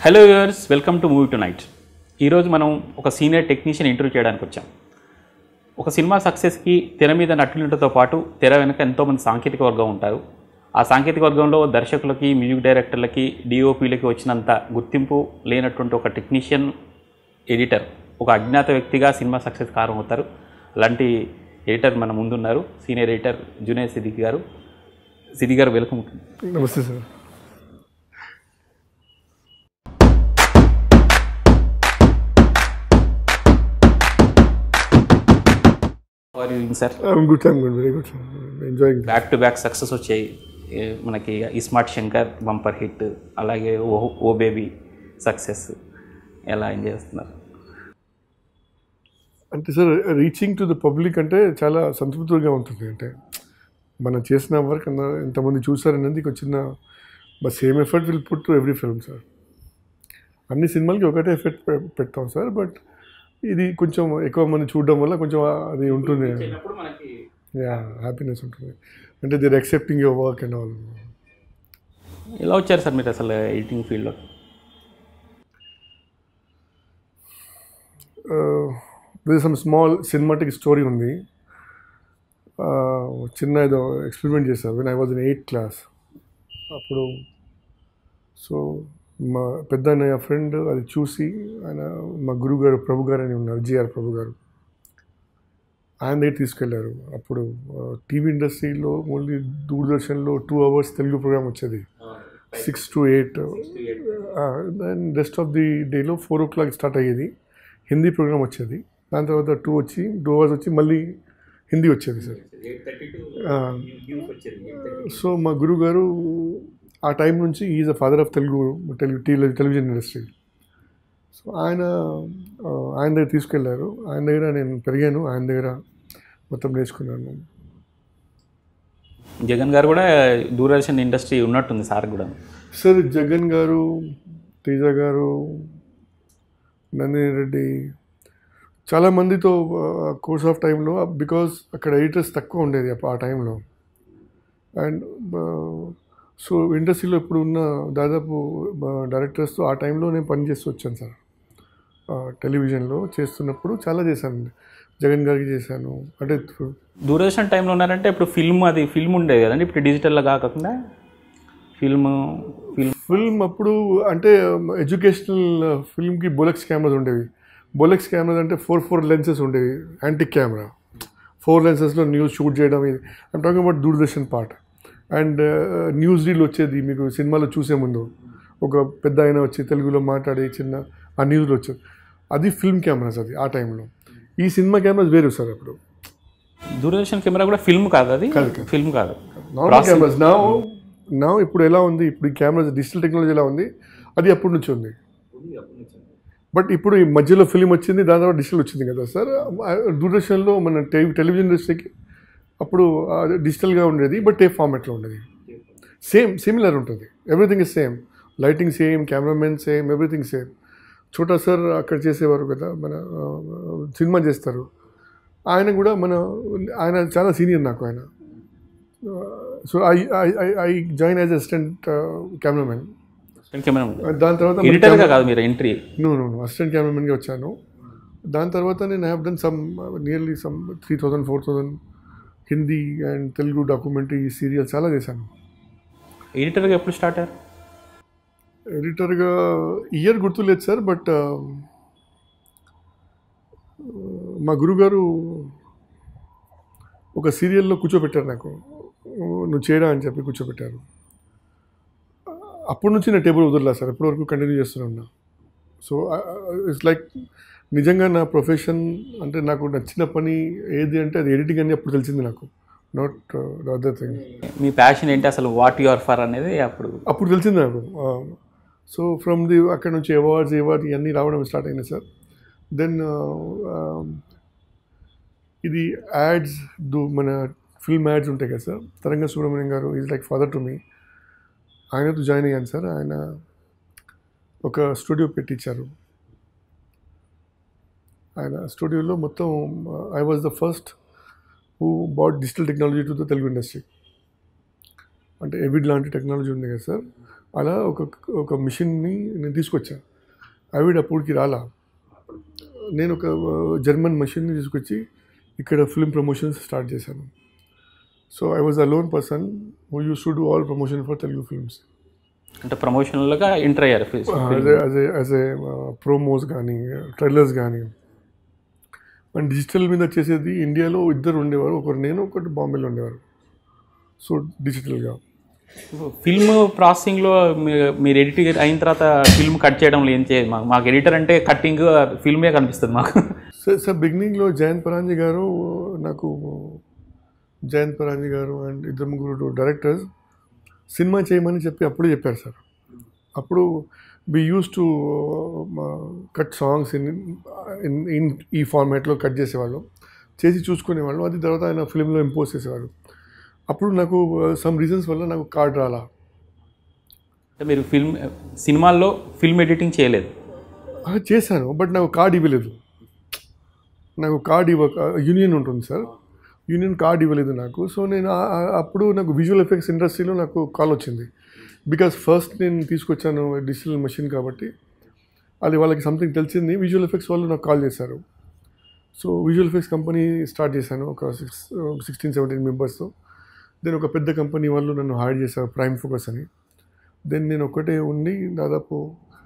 Hello viewers welcome to movie tonight ఈరోజు మనం ఒక సీనియర్ టెక్నీషియన్ ఇంటర్వ్యూ చేయడానికి వచ్చాం ఒక సినిమా సక్సెస్కి తెర మీద నటులతో పాటు తెర వెనుక ఎంతోమంది సాంకేతిక వర్గం ఉంటారు ఆ సాంకేతిక వర్గంలో దర్శకులకి మ్యూజిక్ డైరెక్టర్లకి డిఓపీలకి వచ్చినంత గుర్తింపు లేనటువంటి ఒక టెక్నీషియన్ ఎడిటర్ ఒక అజ్ఞాత వ్యక్తిగా సినిమా సక్సెస్ కారణం అవుతారు అలాంటి ఎడిటర్ మన ముందున్నారు సీనియర్ ఎడిటర్ జునేద్ సిద్దిక్ గారు సిద్దిక్ గారు వెల్కమ్ నమస్తే sir sir I'm good I'm good very good sir enjoying back to back success వచ్చాయి ఏ, మనకి ఇస్మార్ట్ శంకర్ బంపర్ హిట్ అలాగే ఓ ఓ బేబీ సక్సెస్ ఎలా ఎంజాయ్ చేస్తున్నారు అంటే sir reaching to the public అంటే చాలా సంతృప్తిగా ఉంటుంది అంటే మనం చేసిన వర్క్ అన్న ఎంతమంది చూసారనేది ఒక చిన్న same effort will put to every film sir అన్ని సినిమాలకి ఒకటే ఎఫెక్ట్ పెడతాం సార్ బట్ ఇది కొంచెం ఎక్కువ మంది చూడడం వల్ల కొంచెం అది ఉంటుంది మనకి యా హ్యాపీనెస్ ఉంటుంది అంటే their accepting your work and all ఎలా వచ్చారు సార్ మీరు అసలు ఎడిటింగ్ ఫీల్డ్లో this some small cinematic story ఉంది Uh, చిన్న ఏదో ఎక్స్పెరిమెంట్ చేశారు when I was in eighth class అప్పుడు సో మా పెద్ద అన్నయ్య ఫ్రెండ్ అది చూసి ఆయన మా గురువు గారు ప్రభు గారు అని ఉన్నారు జిఆర్ ప్రభు గారు ఆయన దగ్గర తీసుకెళ్లారు అప్పుడు టీవీ ఇండస్ట్రీలో ఓన్లీ దూరదర్శన్లో టూ అవర్స్ తెలుగు ప్రోగ్రామ్ వచ్చేది six to eight and rest of the డేలో ఫోర్ ఓ క్లాక్ స్టార్ట్ అయ్యేది హిందీ ప్రోగ్రామ్ వచ్చేది దాని తర్వాత టూ వచ్చి టూ అవర్స్ వచ్చి మళ్ళీ హిందీ వచ్చేది సార్ సో మా గురువు గారు ఆ టైం నుంచి is a father of Telugu Telugu TV television industry so ఆయన ఆ, ఆయన దగ్గర తీసుకెళ్లారు ఆయన దగ్గర నేను పెరిగాను ఆయన దగ్గర మొత్తం నేర్చుకున్నాను జగన్ గారు కూడా దూరదర్శన్ ఇండస్ట్రీ ఉన్నట్టుంది సార్ కూడా సార్ జగన్ గారు తేజ గారు నందిని రెడ్డి చాలా మందితో కోర్స్ ఆఫ్ టైంలో బికాజ్ అక్కడ ఎడిటర్స్ తక్కువ ఉండేది అప్పుడు ఆ టైంలో అండ్ సో ఇండస్ట్రీలో ఇప్పుడు ఉన్న దాదాపు డైరెక్టర్స్తో ఆ టైంలో నేను పనిచేస్తూ వచ్చాను సార్ టెలివిజన్లో చేస్తున్నప్పుడు చాలా చేశాను జగన్ గారికి చేశాను అంటే దూరదర్శన్ టైంలో ఉన్నారంటే ఇప్పుడు ఫిల్మ్ అది ఫిల్మ్ ఉండేది కదండి ఇప్పుడు డిజిటల్గా కాకుండా ఫిల్మ్ ఫిల్మ్ ఫిల్మ్ అప్పుడు అంటే ఎడ్యుకేషనల్ ఫిల్మ్కి బొలెక్స్ కెమెరాస్ ఉండేవి బొలెక్స్ కెమెరాస్ అంటే ఫోర్ ఫోర్ లెన్సెస్ ఉండేవి యాంటిక్ కెమెరా ఫోర్ లెన్సెస్లో న్యూస్ షూట్ చేయడం ఇది I'm talking about Doordarshan part and news reel వచ్చేది మీకు సినిమాలో చూసే ముందు ఒక పెద్ద ఆయన వచ్చి తెలుగులో మాట్లాడే చిన్న ఆ న్యూస్లో వచ్చేది అది ఫిల్మ్ కెమెరాస్ అది ఆ టైంలో ఈ సినిమా కెమెరాస్ వేరు సార్ అప్పుడు దూరదర్శన్ కెమెరా కూడా ఫిల్మ్ కాదు అది ఫిల్మ్ కాదు నార్మల్ కెమెరాస్ నా నా ఇప్పుడు ఎలా ఉంది ఇప్పుడు ఈ కెమెరాస్ డిజిటల్ టెక్నాలజీ ఎలా ఉంది అది అప్పటి నుంచి ఉంది బట్ ఇప్పుడు ఈ మధ్యలో ఫిలిం వచ్చింది దాని తర్వాత డిజిటల్ వచ్చింది కదా సార్ ఆ దూరదర్శన్లో మన టెలి టెలివిజన్ ఇండస్ట్రీకి అప్పుడు అది డిజిటల్గా ఉండేది బట్ టేప్ ఫార్మాట్లో ఉండేది సేమ్ సిమిలర్ ఉంటుంది everything is same lighting same cameraman same everything same Chota sir అక్కడ చేసేవారు కదా మన ఆ, సినిమా చేస్తారు ఆయన కూడా మన ఆయన చాలా సీనియర్ నాకు ఆయన so I I I join as assistant cameraman camera దాని తర్వాత ఎడిటర్గా కాదు మీరు entry no no no assistant కెమెరామెన్గా వచ్చాను దాని తర్వాత నేను have done some nearly some three thousand four thousand Hindi and Telugu documentary serial చాలా చేశాను ఎడిటర్గా ఎప్పుడు స్టార్ట్ అయ్యారు ఎడిటర్గా ఇయర్ గుర్తులేదు సార్ బట్ మా గురుగారు ఒక సీరియల్లో కూర్చోబెట్టారు నాకు నువ్వు చేయడా అని చెప్పి కూర్చోబెట్టారు అప్పటి నుంచి నా టేబుల్ వదలలా సార్ ఎప్పటి వరకు కంటిన్యూ చేస్తూనే ఉన్నా సో ఇట్స్ లైక్ నిజంగా నా ప్రొఫెషన్ అంటే నాకు నచ్చిన పని ఏది అంటే అది ఎడిటింగ్ అని అప్పుడు తెలిసింది నాకు నాట్ అదర్ థింగ్ మీ ప్యాషన్ ఏంటి అసలు వాట్ యు ఆర్ ఫర్ అనేది అప్పుడు అప్పుడు తెలిసింది నాకు సో ఫ్రమ్ ది అక్కడ నుంచి అవార్డ్స్ అవార్డ్స్ ఇవన్నీ రావడం స్టార్ట్ అయినాయి సార్ దెన్ ఇది యాడ్స్ దు మన ఫిల్మ్ యాడ్స్ ఉంటాయి కదా సార్ తరంగ సుబ్రహ్మణ్యం గారు is like father to me ఆయనతో జాయిన్ అయ్యాను సార్ ఆయన ఒక స్టూడియో పెట్టించారు ఆయన స్టూడియోలో మొత్తం I was the first who bought digital technology to the Telugu industry అంటే ఎవిడ్ లాంటి టెక్నాలజీ ఉంది కదా సార్ అలా ఒక ఒక మిషన్ని నేను తీసుకొచ్చా ఆవిడ అప్పటికి రాలా నేను ఒక జర్మన్ మెషిన్ని తీసుకొచ్చి ఇక్కడ ఫిల్మ్ ప్రమోషన్స్ స్టార్ట్ చేశాను so I was a lone person who used to do all promotion for Telugu films అంటే ప్రమోషనల్గా ఎంటర్ అయ్యారు as as as a promos కానీ ట్రైలర్స్ కానీ అండ్ డిజిటల్ మీద చేసేది ఇండియాలో ఇద్దరు ఉండేవారు ఒకరు నేను ఒకటి బాంబేలో ఉండేవారు సో డిజిటల్గా ఫిల్మ్ ప్రాసెసింగ్లో మీ- మీరు ఎడిట్ అయిన తర్వాత ఫిల్మ్ కట్ చేయడంలో ఏం చేయాలి మాకు మాకు ఎడిటర్ అంటే కట్టింగ్ ఫిల్మే కనిపిస్తుంది మాకు సార్ సార్ బిగినింగ్లో జయంత్ పరాంజీ గారు నాకు జయంత్ పరాంజీ గారు అండ్ ఇద్దరు ముగ్గురు డైరెక్టర్స్ సినిమా చేయమని చెప్పి అప్పుడు చెప్పారు సార్ అప్పుడు we used to cut songs in in in ఈ ఫార్మాట్లో కట్ చేసేవాళ్ళు చేసి చూసుకునేవాళ్ళు అది తర్వాత ఆయన ఫిల్మ్లో ఇంపోజ్ చేసేవాళ్ళు అప్పుడు నాకు సమ్ రీజన్స్ వల్ల నాకు కార్డ్ రాలా అంటే మీరు ఫిల్మ్ సినిమాల్లో ఫిల్మ్ ఎడిటింగ్ చేయలేదు ఆ, చేశాను బట్ నాకు కార్డ్ ఇవ్వలేదు నాకు కార్డ్ ఇవ్వ యూనియన్ ఉంటుంది సార్ యూనియన్ కార్డ్ ఇవ్వలేదు నాకు సో నేను ఆ- ఆ- అప్పుడు నాకు విజువల్ ఎఫెక్ట్స్ ఇండస్ట్రీలో నాకు కాల్ వచ్చింది బికాస్ ఫస్ట్ నేను తీసుకొచ్చాను డిజిటల్ మెషిన్ కాబట్టి అది వాళ్ళకి సంథింగ్ తెలిసింది విజువల్ ఎఫెక్ట్స్ వాళ్ళు నాకు కాల్ చేశారు so visual effects company start చేశాను ఒక సిక్స్ సిక్స్టీన్ సెవెంటీన్ మెంబర్స్తో దెన్ ఒక పెద్ద కంపెనీ వాళ్ళు నన్ను హైర్ చేశారు ప్రైమ్ ఫోకస్ అని దెన్ నేను ఒక్కటే ఉండి దాదాపు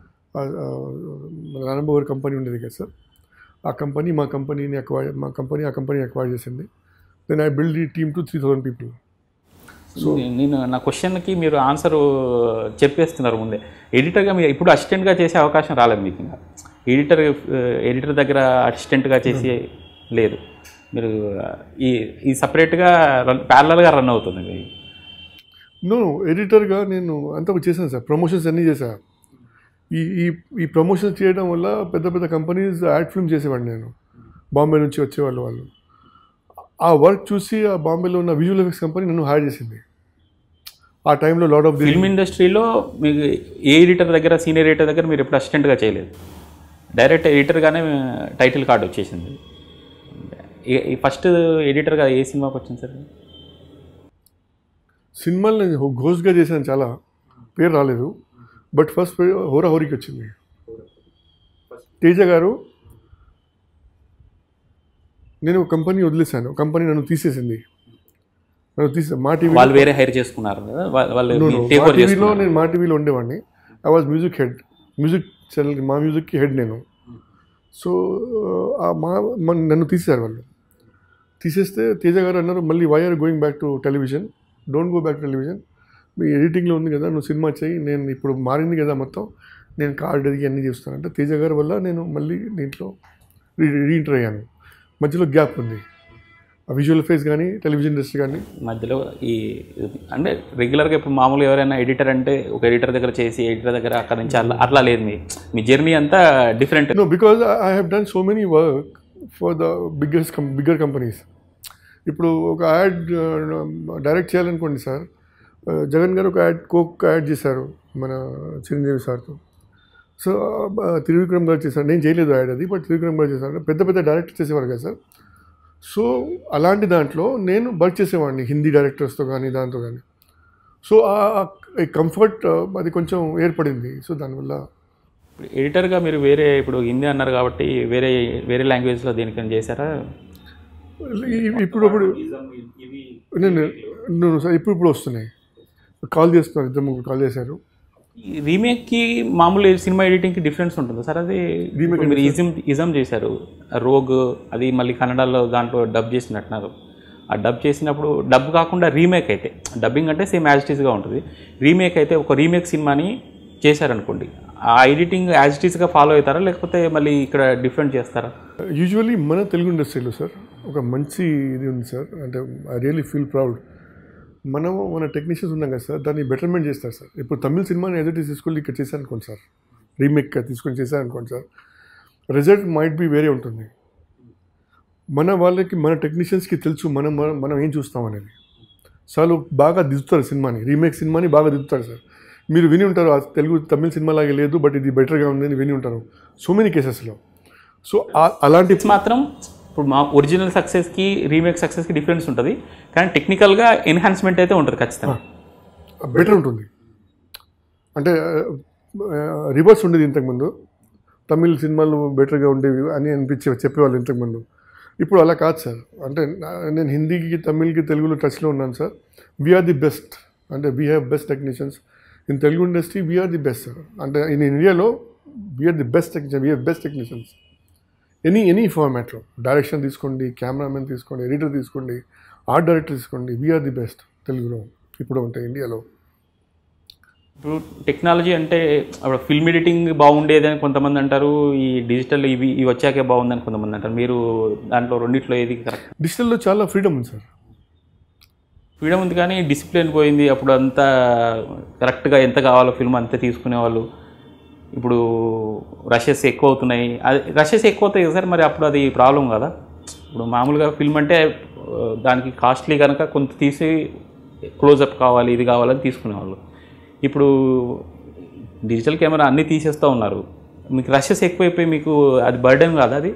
రానంబోగర్ కంపెనీ ఉండేది కదా సార్ ఆ కంపెనీ మా కంపెనీని అక్వైర్ మా కంపెనీ ఆ కంపెనీ అక్వైర్ చేసింది దెన్ ఐ బిల్డ్ ఈ team to three thousand people so నేను నా క్వశ్చన్కి మీరు ఆన్సర్ చెప్పేస్తున్నారు ముందే ఎడిటర్గా మీరు ఇప్పుడు అసిస్టెంట్గా చేసే అవకాశం రాలేదు మీకు ఇంకా ఎడిటర్ ఎడిటర్ దగ్గర అసిస్టెంట్గా చేసి లేదు మీరు ఈ ఈ సపరేట్గా రన్ ప్యారలల్గా రన్ అవుతుంది ఇది. నో ఎడిటర్గా నేను అంతా చేశాను సార్ ప్రమోషన్స్ అన్నీ చేశా ఈ ఈ ఈ ప్రమోషన్స్ చేయడం వల్ల పెద్ద పెద్ద కంపెనీస్ యాడ్ ఫిల్మ్ చేసేవాడిని నేను బాంబే నుంచి వచ్చేవాళ్ళు వాళ్ళు ఆ వర్క్ చూసి ఆ బాంబేలో ఉన్న విజువల్ ఎఫెక్ట్స్ కంపెనీ నన్ను హైర్ చేసింది ఆ టైంలో లాట్ ఆఫ్ ది ఫిల్మ్ ఇండస్ట్రీలో మీకు ఏ ఎడిటర్ దగ్గర సీనియర్ ఎడిటర్ దగ్గర మీరు ఎప్పుడు అసిస్టెంట్గా చేయలేదు డైరెక్ట్ ఎడిటర్గానే టైటిల్ కార్డు వచ్చేసింది ఈ- ఈ ఫస్ట్ ఎడిటర్గా ఏ సినిమాకి వచ్చింది సార్ సినిమాలు నేను ఘోష్గా చేశాను చాలా పేరు రాలేదు బట్ ఫస్ట్ పేరు హోరా హోరీకి వచ్చింది తేజ గారు నేను ఒక కంపెనీ వదిలేశాను కంపెనీ నన్ను తీసేసింది నన్ను తీసే మా టీవీ వాళ్ళు వేరే హైర్ చేసుకున్నారు కదా వా- వాళ్ళు టేక్ మా ఓవర్ టీవీలో చేసుకున్నారు నేను మా టీవీలో ఉండేవాడిని I was music head music ఛానల్కి మా మ్యూజిక్కి హెడ్ నేను సో ఆ మా మన- నన్ను తీసేశారు వాళ్ళు తీసేస్తే తేజ గారు అన్నారు మళ్ళీ why are going back to television don't go back to television మీ ఎడిటింగ్లో ఉంది కదా నువ్వు సినిమా చేయి నేను ఇప్పుడు మారింది కదా మొత్తం నేను కార్డ్ అడిగి అన్నీ చేస్తాను అంటే తేజ గారి వల్ల నేను మళ్ళీ దీంట్లో రీఎంటర్ అయ్యాను మధ్యలో గ్యాప్ ఉంది ఆ విజువల్ ఫేస్ కానీ టెలివిజన్ ఇండస్ట్రీ కానీ మధ్యలో ఈ అంటే రెగ్యులర్గా ఇప్పుడు మామూలుగా ఎవరైనా ఎడిటర్ అంటే ఒక ఎడిటర్ దగ్గర చేసి ఎడిటర్ దగ్గర అక్కడ నుంచి అట్లా అట్లా లేదు మీ మీ జర్నీ అంతా different No, because I I have done so many work for the biggest com- bigger companies. ఇప్పుడు ఒక యాడ్ డైరెక్ట్ చేయాలనుకోండి సార్ జగన్ గారు ఒక యాడ్ కోక్ యాడ్ చేశారు మన చిరంజీవి సార్తో సో త్రివిక్రమ్ గారు చేశారు నేను చేయలేదు యాడ్ అది బట్ త్రివిక్రమ్ గారు చేశారు పెద్ద పెద్ద డైరెక్టర్ చేసేవారు కదా సార్ సో అలాంటి దాంట్లో నేను వర్క్ చేసేవాడిని హిందీ డైరెక్టర్స్తో కానీ దాంతో కానీ సో ఆ కంఫర్ట్ అది కొంచెం ఏర్పడింది సో దానివల్ల ఎడిటర్గా మీరు వేరే ఇప్పుడు హిందీ అన్నారు కాబట్టి వేరే వేరే లాంగ్వేజ్లో దేనికైనా చేశారా ఇ- ఇప్పుడు ఇప్పుడు నేను నేను సార్ ఇప్పుడు ఇప్పుడు వస్తున్నాయి కాల్ చేస్తున్నారు ఇద్దరు ముగ్గురు కాల్ చేశారు ఈ రీమేక్కి మామూలు సినిమా ఎడిటింగ్కి డిఫరెన్స్ ఉంటుంది సార్ అది ఇప్పుడు మీరు ఇజం ఇజం చేశారు రోగ్ అది మళ్ళీ కన్నడలో దాంట్లో డబ్ చేసినట్టున్నారు ఆ డబ్ చేసినప్పుడు డబ్ కాకుండా రీమేక్ అయితే డబ్బింగ్ అంటే సేమ్ యాజ్ ఇట్ ఈస్గా ఉంటుంది రీమేక్ అయితే ఒక రీమేక్ సినిమాని చేశారనుకోండి ఆ ఎడిటింగ్ యాజ్ ఇట్ ఈస్గా ఫాలో అవుతారా లేకపోతే మళ్ళీ ఇక్కడ డిఫరెంట్ చేస్తారా యూజువల్లీ మన తెలుగు ఇండస్ట్రీలో సార్ ఒక మంచి ఇది ఉంది సార్ అంటే ఐ రియలీ ఫీల్ ప్రౌడ్ మనం మన టెక్నీషియన్స్ ఉన్నాం కదా సార్ దాన్ని బెటర్మెంట్ చేస్తారు సార్ ఇప్పుడు తమిళ సినిమాని ఎదుటి తీసుకెళ్ళి ఇక్కడ చేశారు అనుకోండి సార్ రీమేక్ తీసుకొని చేశారు అనుకోండి సార్ రిజల్ట్ మైట్ బి వేరే ఉంటుంది మన వాళ్ళకి మన టెక్నీషియన్స్కి తెలుసు మనం మనం మనం ఏం చూస్తాం అనేది చాలా బాగా దిద్దుతారు సినిమాని రీమేక్ సినిమాని బాగా దిద్దుతారు సార్ మీరు విని ఉంటారు ఆ తెలుగు తమిళ సినిమా లాగే లేదు బట్ ఇది బెటర్గా ఉంది అని విని ఉంటారు సో మెనీ కేసెస్లో సో ఆ- అలాంటి మాత్రం ఇప్పుడు మా ఒరిజినల్ సక్సెస్కి రీమేక్ సక్సెస్కి డిఫరెన్స్ ఉంటుంది కానీ టెక్నికల్గా ఎన్హాన్స్మెంట్ అయితే ఉంటుంది ఖచ్చితంగా బెటర్ ఉంటుంది అంటే రివర్స్ ఉండేది ఇంతకుముందు తమిళ్ సినిమాలు బెటర్గా ఉండేవి అని అనిపించే చెప్పేవాళ్ళు ఇంతకుముందు ఇప్పుడు అలా కాదు సార్ అంటే నా- నేను హిందీకి తమిళ్కి తెలుగులో టచ్లో ఉన్నాను సార్ వీఆర్ ది బెస్ట్ అంటే we have best technicians in Telugu industry we're the best sir అంటే ఇన్ ఇండియాలో we're the best technician we're best technicians any any ఫార్మాట్లో డైరెక్షన్ తీసుకోండి కెమెరామెన్ తీసుకోండి ఎడిటర్ తీసుకోండి ఆర్ట్ డైరెక్టర్ తీసుకోండి వీఆర్ ది బెస్ట్ తెలుగులో ఇప్పుడు ఉంటాయి ఇండియాలో ఇప్పుడు టెక్నాలజీ అంటే అప్పుడు ఫిల్మ్ ఎడిటింగ్ బాగుండేది అని కొంతమంది అంటారు ఈ డిజిటల్ ఇవి ఇవి వచ్చాకే బాగుందని కొంతమంది అంటారు మీరు దాంట్లో రెండిట్లో ఏది కరెక్ట్ డిజిటల్లో చాలా ఫ్రీడమ్ ఉంది సార్ ఫ్రీడమ్ ఉంది కానీ డిసిప్లిన్ పోయింది అప్పుడు అంతా కరెక్ట్గా ఎంత కావాలో ఫిల్మ్ అంతే తీసుకునేవాళ్ళు ఇప్పుడు రషెస్ ఎక్కువ అవుతున్నాయి అది రషెస్ ఎక్కువ అవుతాయి కదా సార్ మరి అప్పుడు అది ప్రాబ్లం కదా ఇప్పుడు మామూలుగా ఫిల్మ్ అంటే ఆ, దానికి కాస్ట్లీ కనుక కొంత తీసి క్లోజప్ కావాలి ఇది కావాలని తీసుకునేవాళ్ళు ఇప్పుడు డిజిటల్ కెమెరా అన్నీ తీసేస్తూ ఉన్నారు మీకు రషెస్ ఎక్కువైపోయి మీకు అది బర్డెన్ కాదా అది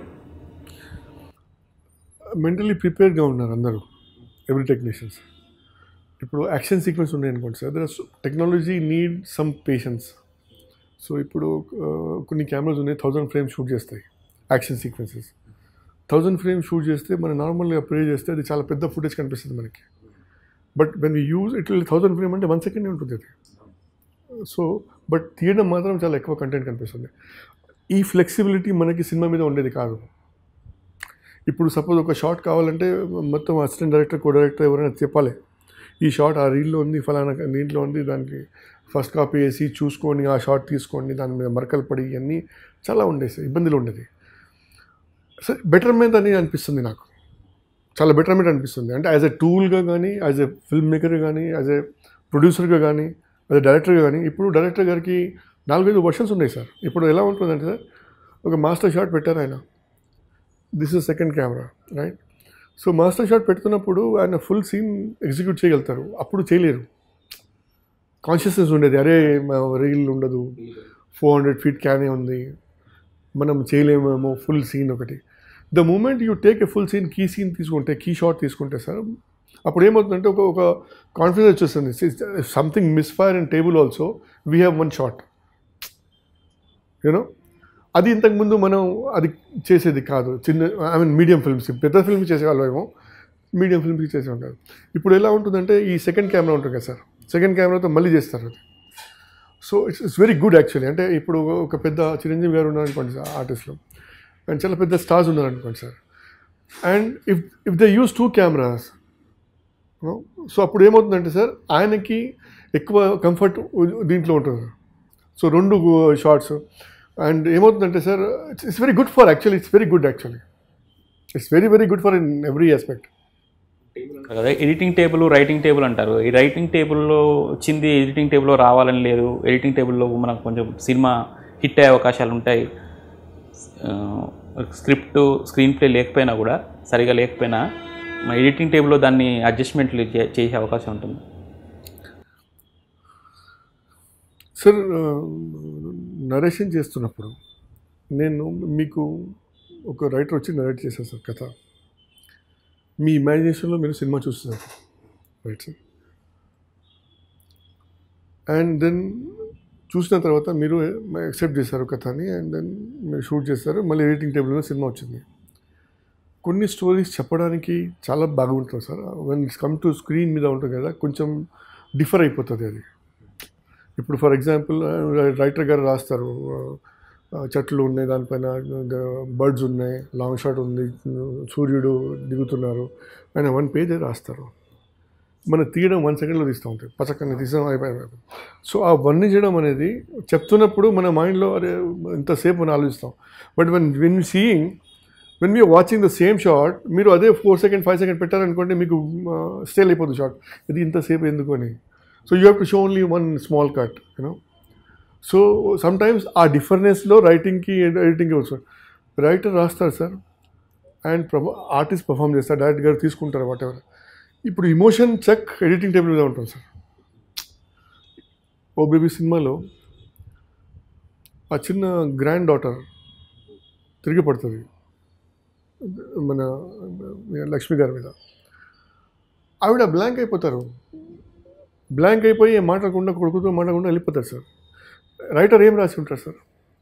మెంటలీ ప్రిపేర్డ్గా ఉన్నారు అందరూ ఎవ్రీ టెక్నీషియన్స్ ఇప్పుడు యాక్షన్ సీక్వెన్స్ ఉన్నాయి అనుకోండి sir their technology need some patience so ఇప్పుడు ఆ, కొన్ని కెమెరాస్ ఉన్నాయి థౌజండ్ ఫ్రేమ్ షూట్ చేస్తాయి action sequences thousand frame shoot చేస్తే మనం నార్మల్గా ప్రే చేస్తే అది చాలా పెద్ద ఫుటేజ్ కనిపిస్తుంది మనకి but when you use it thousand frame అంటే వన్ సెకండ్ ఉంటుంది అది సో బట్ తీయడం మాత్రం చాలా ఎక్కువ కంటెంట్ కనిపిస్తుంది ఈ ఫ్లెక్సిబిలిటీ మనకి సినిమా మీద ఉండేది కాదు ఇప్పుడు సపోజ్ ఒక షాట్ కావాలంటే మొత్తం అసిస్టెంట్ డైరెక్టర్ కో డైరెక్టర్ ఎవరైనా చెప్పాలి ఈ షాట్ ఆ రీల్లో ఉంది ఫలానా దీంట్లో ఉంది దానికి ఫస్ట్ కాపీ వేసి చూసుకొని ఆ షాట్ తీసుకోండి దాని మీద మరకలు పడి ఇవన్నీ చాలా ఉండేది ఇబ్బందులు ఉండేది సరే బెటర్మెంట్ అని అనిపిస్తుంది నాకు చాలా బెటర్మెంట్ అనిపిస్తుంది అంటే యాజ్ ఎ టూల్గా కానీ యాజ్ ఎ ఫిల్మ్ మేకర్గా కానీ యాజ్ ఎ ప్రొడ్యూసర్గా కానీ యాజ్ ఎ డైరెక్టర్గా కానీ ఇప్పుడు డైరెక్టర్ గారికి నాలుగైదు వర్షన్స్ ఉన్నాయి సార్ ఇప్పుడు ఎలా ఉంటుందంటే సార్ ఒక మాస్టర్ షాట్ పెట్టారు ఆయన this is second camera right so master shot పెడుతున్నప్పుడు ఆయన ఫుల్ సీన్ ఎగ్జిక్యూట్ చేయగలుగుతారు అప్పుడు చేయలేరు కాన్షియస్నెస్ ఉండేది అరే రీల్ ఉండదు ఫోర్ హండ్రెడ్ ఫీట్ క్యానే ఉంది మనం చేయలేమేమో ఫుల్ సీన్ ఒకటి the moment you take a full scene key scene తీసుకుంటే కీ షాట్ తీసుకుంటే సార్ అప్పుడు ఏమవుతుందంటే ఒక ఒక కాన్ఫిడెన్స్ వచ్చేస్తుంది something misfire and table also we have one shot you know అది ఇంతకుముందు మనం అది చేసేది కాదు చిన్న ఐ మీన్ మీడియం ఫిల్మ్స్ పెద్ద ఫిల్మ్స్ చేసేవాళ్ళు ఏమో మీడియం ఫిల్మ్స్కి చేసే ఉంటారు ఇప్పుడు ఎలా ఉంటుందంటే ఈ సెకండ్ కెమెరా ఉంటుంది కదా సార్ సెకండ్ కెమెరాతో మళ్ళీ చేస్తారు అది so it's it's very good actually అంటే ఇప్పుడు ఒక పెద్ద చిరంజీవి గారు ఉన్నారనుకోండి సార్ ఆర్టిస్ట్లో అండ్ చాలా పెద్ద స్టార్స్ ఉన్నారనుకోండి sir and if if they use two cameras so అప్పుడు ఏమవుతుందంటే సార్ ఆయనకి ఎక్కువ కంఫర్ట్ దీంట్లో ఉంటుంది సో రెండు షార్ట్స్ అండ్ ఏమవుతుందంటే sir it's it's very good for actually it's very good actually it's very very good for in every aspect కదా editing table writing table అంటారు ఈ రైటింగ్ టేబుల్లో వచ్చింది ఎడిటింగ్ టేబుల్లో రావాలని లేదు ఎడిటింగ్ టేబుల్లో మనకు కొంచెం సినిమా హిట్ అయ్యే అవకాశాలు ఉంటాయి స్క్రిప్ట్ స్క్రీన్ ప్లే లేకపోయినా కూడా సరిగా లేకపోయినా మా ఎడిటింగ్ టేబుల్లో దాన్ని అడ్జస్ట్మెంట్లు చే- చేసే అవకాశం ఉంటుంది సార్ నరేషన్ చేస్తున్నప్పుడు నేను మీకు ఒక రైటర్ వచ్చి నరేట్ చేశాను సార్ కథ మీ ఇమాజినేషన్లో మీరు సినిమా చూస్తున్నారు రైట్ సార్ అండ్ దెన్ చూసిన తర్వాత మీరు యాక్సెప్ట్ చేశారు కథని అండ్ దెన్ మీరు షూట్ చేస్తారు మళ్ళీ ఎడిటింగ్ టేబుల్లో సినిమా వచ్చింది కొన్ని స్టోరీస్ చెప్పడానికి చాలా బాగుంటుంది sir when it's come to screen మీద ఉంటుంది కదా కొంచెం డిఫర్ అయిపోతుంది అది ఇప్పుడు ఫర్ ఎగ్జాంపుల్ రైటర్ గారు రాస్తారు ఆ, చెట్లు ఉన్నాయి దానిపైన బర్డ్స్ ఉన్నాయి లాంగ్ షాట్ ఉంది సూర్యుడు దిగుతున్నారు ఆయన వన్ పేజ్ రాస్తారు మనం తీయడం వన్ సెకండ్లో తీస్తూ ఉంటాయి పచ్చకన్నా తీసాం అయిపోయి సో ఆ వర్ణించడం అనేది చెప్తున్నప్పుడు మన మైండ్లో అరే ఎంతసేపు అని ఆలోచిస్తాం but when when seeing when మీరు వాచింగ్ ద సేమ్ షాట్ మీరు అదే ఫోర్ సెకండ్ ఫైవ్ సెకండ్ పెట్టారనుకోండి మీకు స్టేల్ అయిపోతుంది షాట్ ఇది ఇంతసేపు ఎందుకు అని so you have to show only one small cut you know so sometimes ఆ డిఫరెన్స్లో రైటింగ్కి ఎడిటింగ్కి వస్తుంది రైటర్ రాస్తారు సార్ అండ్ ఆర్టిస్ట్ పర్ఫామ్ చేస్తారు డైరెక్ట్ గారు తీసుకుంటారు వాట్ ఎవర్ ఇప్పుడు ఇమోషన్ చెక్ ఎడిటింగ్ టేబుల్ మీద ఉంటుంది సార్ ఓ బేబీ సినిమాలో ఆ చిన్న గ్రాండ్ డాటర్ తిరిగి పడుతుంది మన లక్ష్మి గారి మీద ఆవిడ బ్లాంక్ అయిపోతారు బ్లాంక్ అయిపోయి మాట్లాడకుండా కొడుకుతో మాట్లాడకుండా వెళ్ళిపోతారు సార్ రైటర్ ఏం రాసి ఉంటారు సార్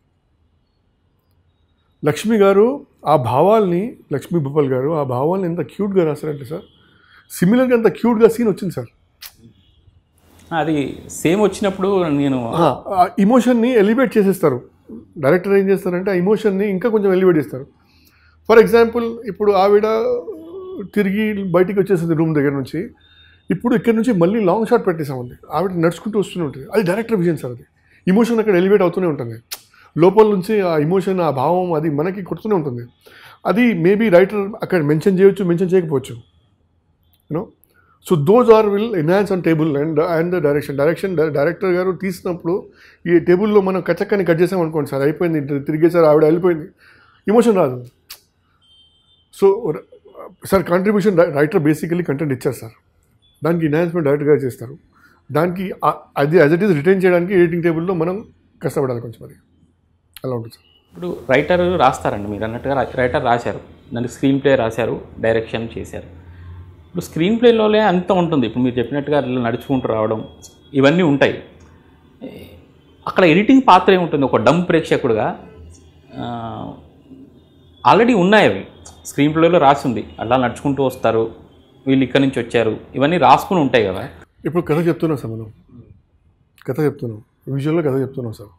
లక్ష్మి గారు ఆ భావాల్ని లక్ష్మీ భూపాల్ గారు ఆ భావాల్ని ఎంత క్యూట్గా రాశారంటే సార్ సిమిలర్గా ఎంత క్యూట్గా సీన్ వచ్చింది సార్ అది సేమ్ వచ్చినప్పుడు నేను ఆ ఇమోషన్ని ఎలివేట్ చేసేస్తారు డైరెక్టర్ ఏం చేస్తారంటే ఆ ఇమోషన్ని ఇంకా కొంచెం ఎలివేట్ చేస్తారు ఫర్ ఎగ్జాంపుల్ ఇప్పుడు ఆవిడ తిరిగి బయటికి వచ్చేసింది రూమ్ దగ్గర నుంచి ఇప్పుడు ఇక్కడ నుంచి మళ్ళీ లాంగ్ షాట్ పెట్టేసామండి ఆవిడ నడుచుకుంటూ వస్తూనే ఉంటుంది అది డైరెక్టర్ విజన్ సార్ అది ఇమోషన్ అక్కడ ఎలివేట్ అవుతూనే ఉంటుంది లోపల నుంచి ఆ ఇమోషన్ ఆ భావం అది మనకి కొడుతూనే ఉంటుంది అది మేబీ రైటర్ అక్కడ మెన్షన్ చేయొచ్చు మెన్షన్ చేయకపోవచ్చు you know so those are will enhance on table and and direction direction director గారు తీసినప్పుడు ఈ టేబుల్లో మనం కచ్చక్కని కట్ చేసాం అనుకోండి సార్ అయిపోయింది తిరిగేసారి ఆవిడ వెళ్ళిపోయింది ఇమోషన్ రాదు so sir contribution writer basically content ఇచ్చారు సార్ దానికి ఎన్హాన్స్మెంట్ డైరెక్టర్ గారు చేస్తారు దానికి ఆ- అది యాజ్ ఇట్ ఈస్ రిటైన్ చేయడానికి ఎడిటింగ్ టేబుల్లో మనం కష్టపడాలి కొంచెం అది అలా ఉంటుంది సార్ ఇప్పుడు రైటర్ రాస్తారండి మీరు అన్నట్టుగా రా- రైటర్ రాశారు దానికి స్క్రీన్ ప్లే రాశారు డైరెక్షన్ చేశారు ఇప్పుడు స్క్రీన్ ప్లేలోనే అంత ఉంటుంది ఇప్పుడు మీరు చెప్పినట్టుగా అట్లా నడుచుకుంటూ రావడం ఇవన్నీ ఉంటాయి ఏ, అక్కడ ఎడిటింగ్ పాత్ర ఏముంటుంది ఒక డమ్ ప్రేక్షకుడుగా ఆల్రెడీ ఉన్నాయి అవి స్క్రీన్ ప్లేలో రాసి ఉంది అలా నడుచుకుంటూ వస్తారు వీళ్ళు ఇక్కడి నుంచి వచ్చారు ఇవన్నీ రాసుకుని ఉంటాయి కదా ఇప్పుడు కథ చెప్తున్నాం సార్ మనం కథ చెప్తున్నాం విజువల్లో కథ చెప్తున్నాం సార్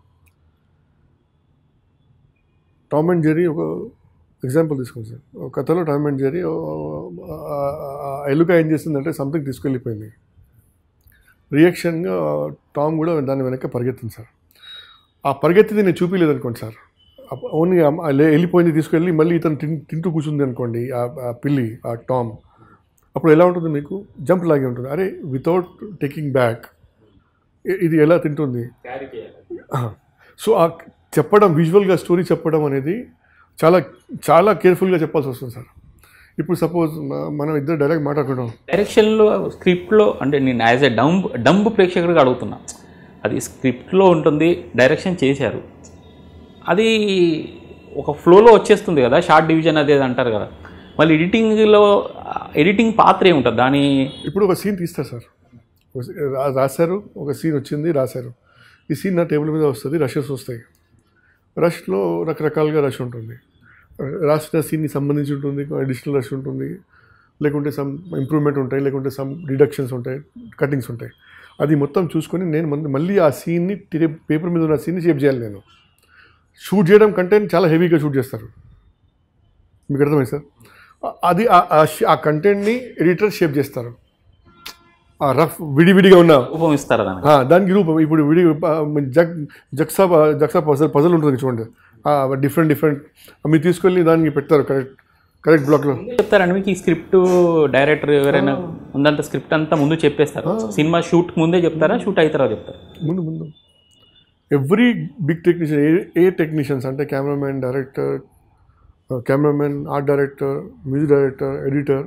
టామ్ అండ్ జెరీ ఒక ఎగ్జాంపుల్ తీసుకోండి సార్ ఒక కథలో టామ్ అండ్ జెరీ ఎలుక ఏం చేసిందంటే సంథింగ్ తీసుకెళ్ళిపోయింది రియాక్షన్గా టామ్ కూడా దాని వెనక పరిగెత్తింది సార్ ఆ పరిగెత్తింది నేను చూపించలేదు అనుకోండి సార్ ఓన్లీ వెళ్ళిపోయింది తీసుకెళ్ళి మళ్ళీ ఇతను తిన్ తింటూ కూర్చుంది అనుకోండి ఆ ఆ పిల్లి ఆ టామ్ అప్పుడు ఎలా ఉంటుంది మీకు జంప్ లాగే ఉంటుంది అరే వితౌట్ టేకింగ్ బ్యాక్ ఇది ఎలా తింటుంది సో ఆ చెప్పడం విజువల్గా స్టోరీ చెప్పడం అనేది చాలా చాలా కేర్ఫుల్గా చెప్పాల్సి వస్తుంది సార్ ఇప్పుడు సపోజ్ మనం ఇద్దరు డైరెక్ట్ మాట్లాడుకుంటాం డైరెక్షన్లో స్క్రిప్ట్లో అంటే నేను యాజ్ ఎ డంబ్ డంబ్ ప్రేక్షకుడిగా అడుగుతున్నా అది స్క్రిప్ట్లో ఉంటుంది డైరెక్షన్ చేశారు అది ఒక ఫ్లోలో వచ్చేస్తుంది కదా షార్ట్ డివిజన్ అది అది అంటారు కదా మళ్ళీ ఎడిటింగ్లో ఎడిటింగ్ పాత్ర ఏముంటుంది దాని ఇప్పుడు ఒక సీన్ తీస్తారు సార్ ఒక సీ- రా- రాశారు ఒక సీన్ వచ్చింది రాశారు ఈ సీన్ నా టేబుల్ మీద వస్తుంది రషెస్ వస్తాయి రష్లో రకరకాలుగా రష్ ఉంటుంది రాసిన సీన్కి సంబంధించి ఉంటుంది అడిషనల్ రష్ ఉంటుంది లేకుంటే సమ్ ఇంప్రూవ్మెంట్ ఉంటాయి లేకుంటే సమ్ రిడక్షన్స్ ఉంటాయి కటింగ్స్ ఉంటాయి అది మొత్తం చూసుకొని నేను మళ్ళీ- మళ్ళీ ఆ సీన్ని పేపర్ మీద ఉన్న సీన్ని షేప్ చేయాలి నేను షూట్ చేయడం కంటే చాలా హెవీగా షూట్ చేస్తారు మీకు అర్థమైంది సార్ ఆ- అది ఆ- ఆ ష- ఆ కంటెంట్ని ఎడిటర్ షేప్ చేస్తారు ఆ రఫ్ విడివిడిగా ఉన్న రూపం ఇస్తారా దానికి ఆ, దానికి రూపం ఇప్పుడు విడి ఆ, jig jigsaw jigsaw puzzle puzzle ఉంటుంది చూడండి డిఫరెంట్ డిఫరెంట్ మీరు తీసుకెళ్ళి దానికి పెడతారు కరెక్ట్ కరెక్ట్ బ్లాక్లో చెప్తారండి మీకు ఈ స్క్రిప్ట్ డైరెక్టర్ ఎవరైనా ఉందంత స్క్రిప్ట్ అంతా ముందు చెప్పేస్తారు సినిమా షూట్ ముందే చెప్తారా షూట్ అయిన తర్వాత చెప్తారు ముందు ముందు ఎవ్రీ బిగ్ టెక్నీషియన్ ఏ ఏ టెక్నీషియన్స్ అంటే cameraman director cameraman art director music director editor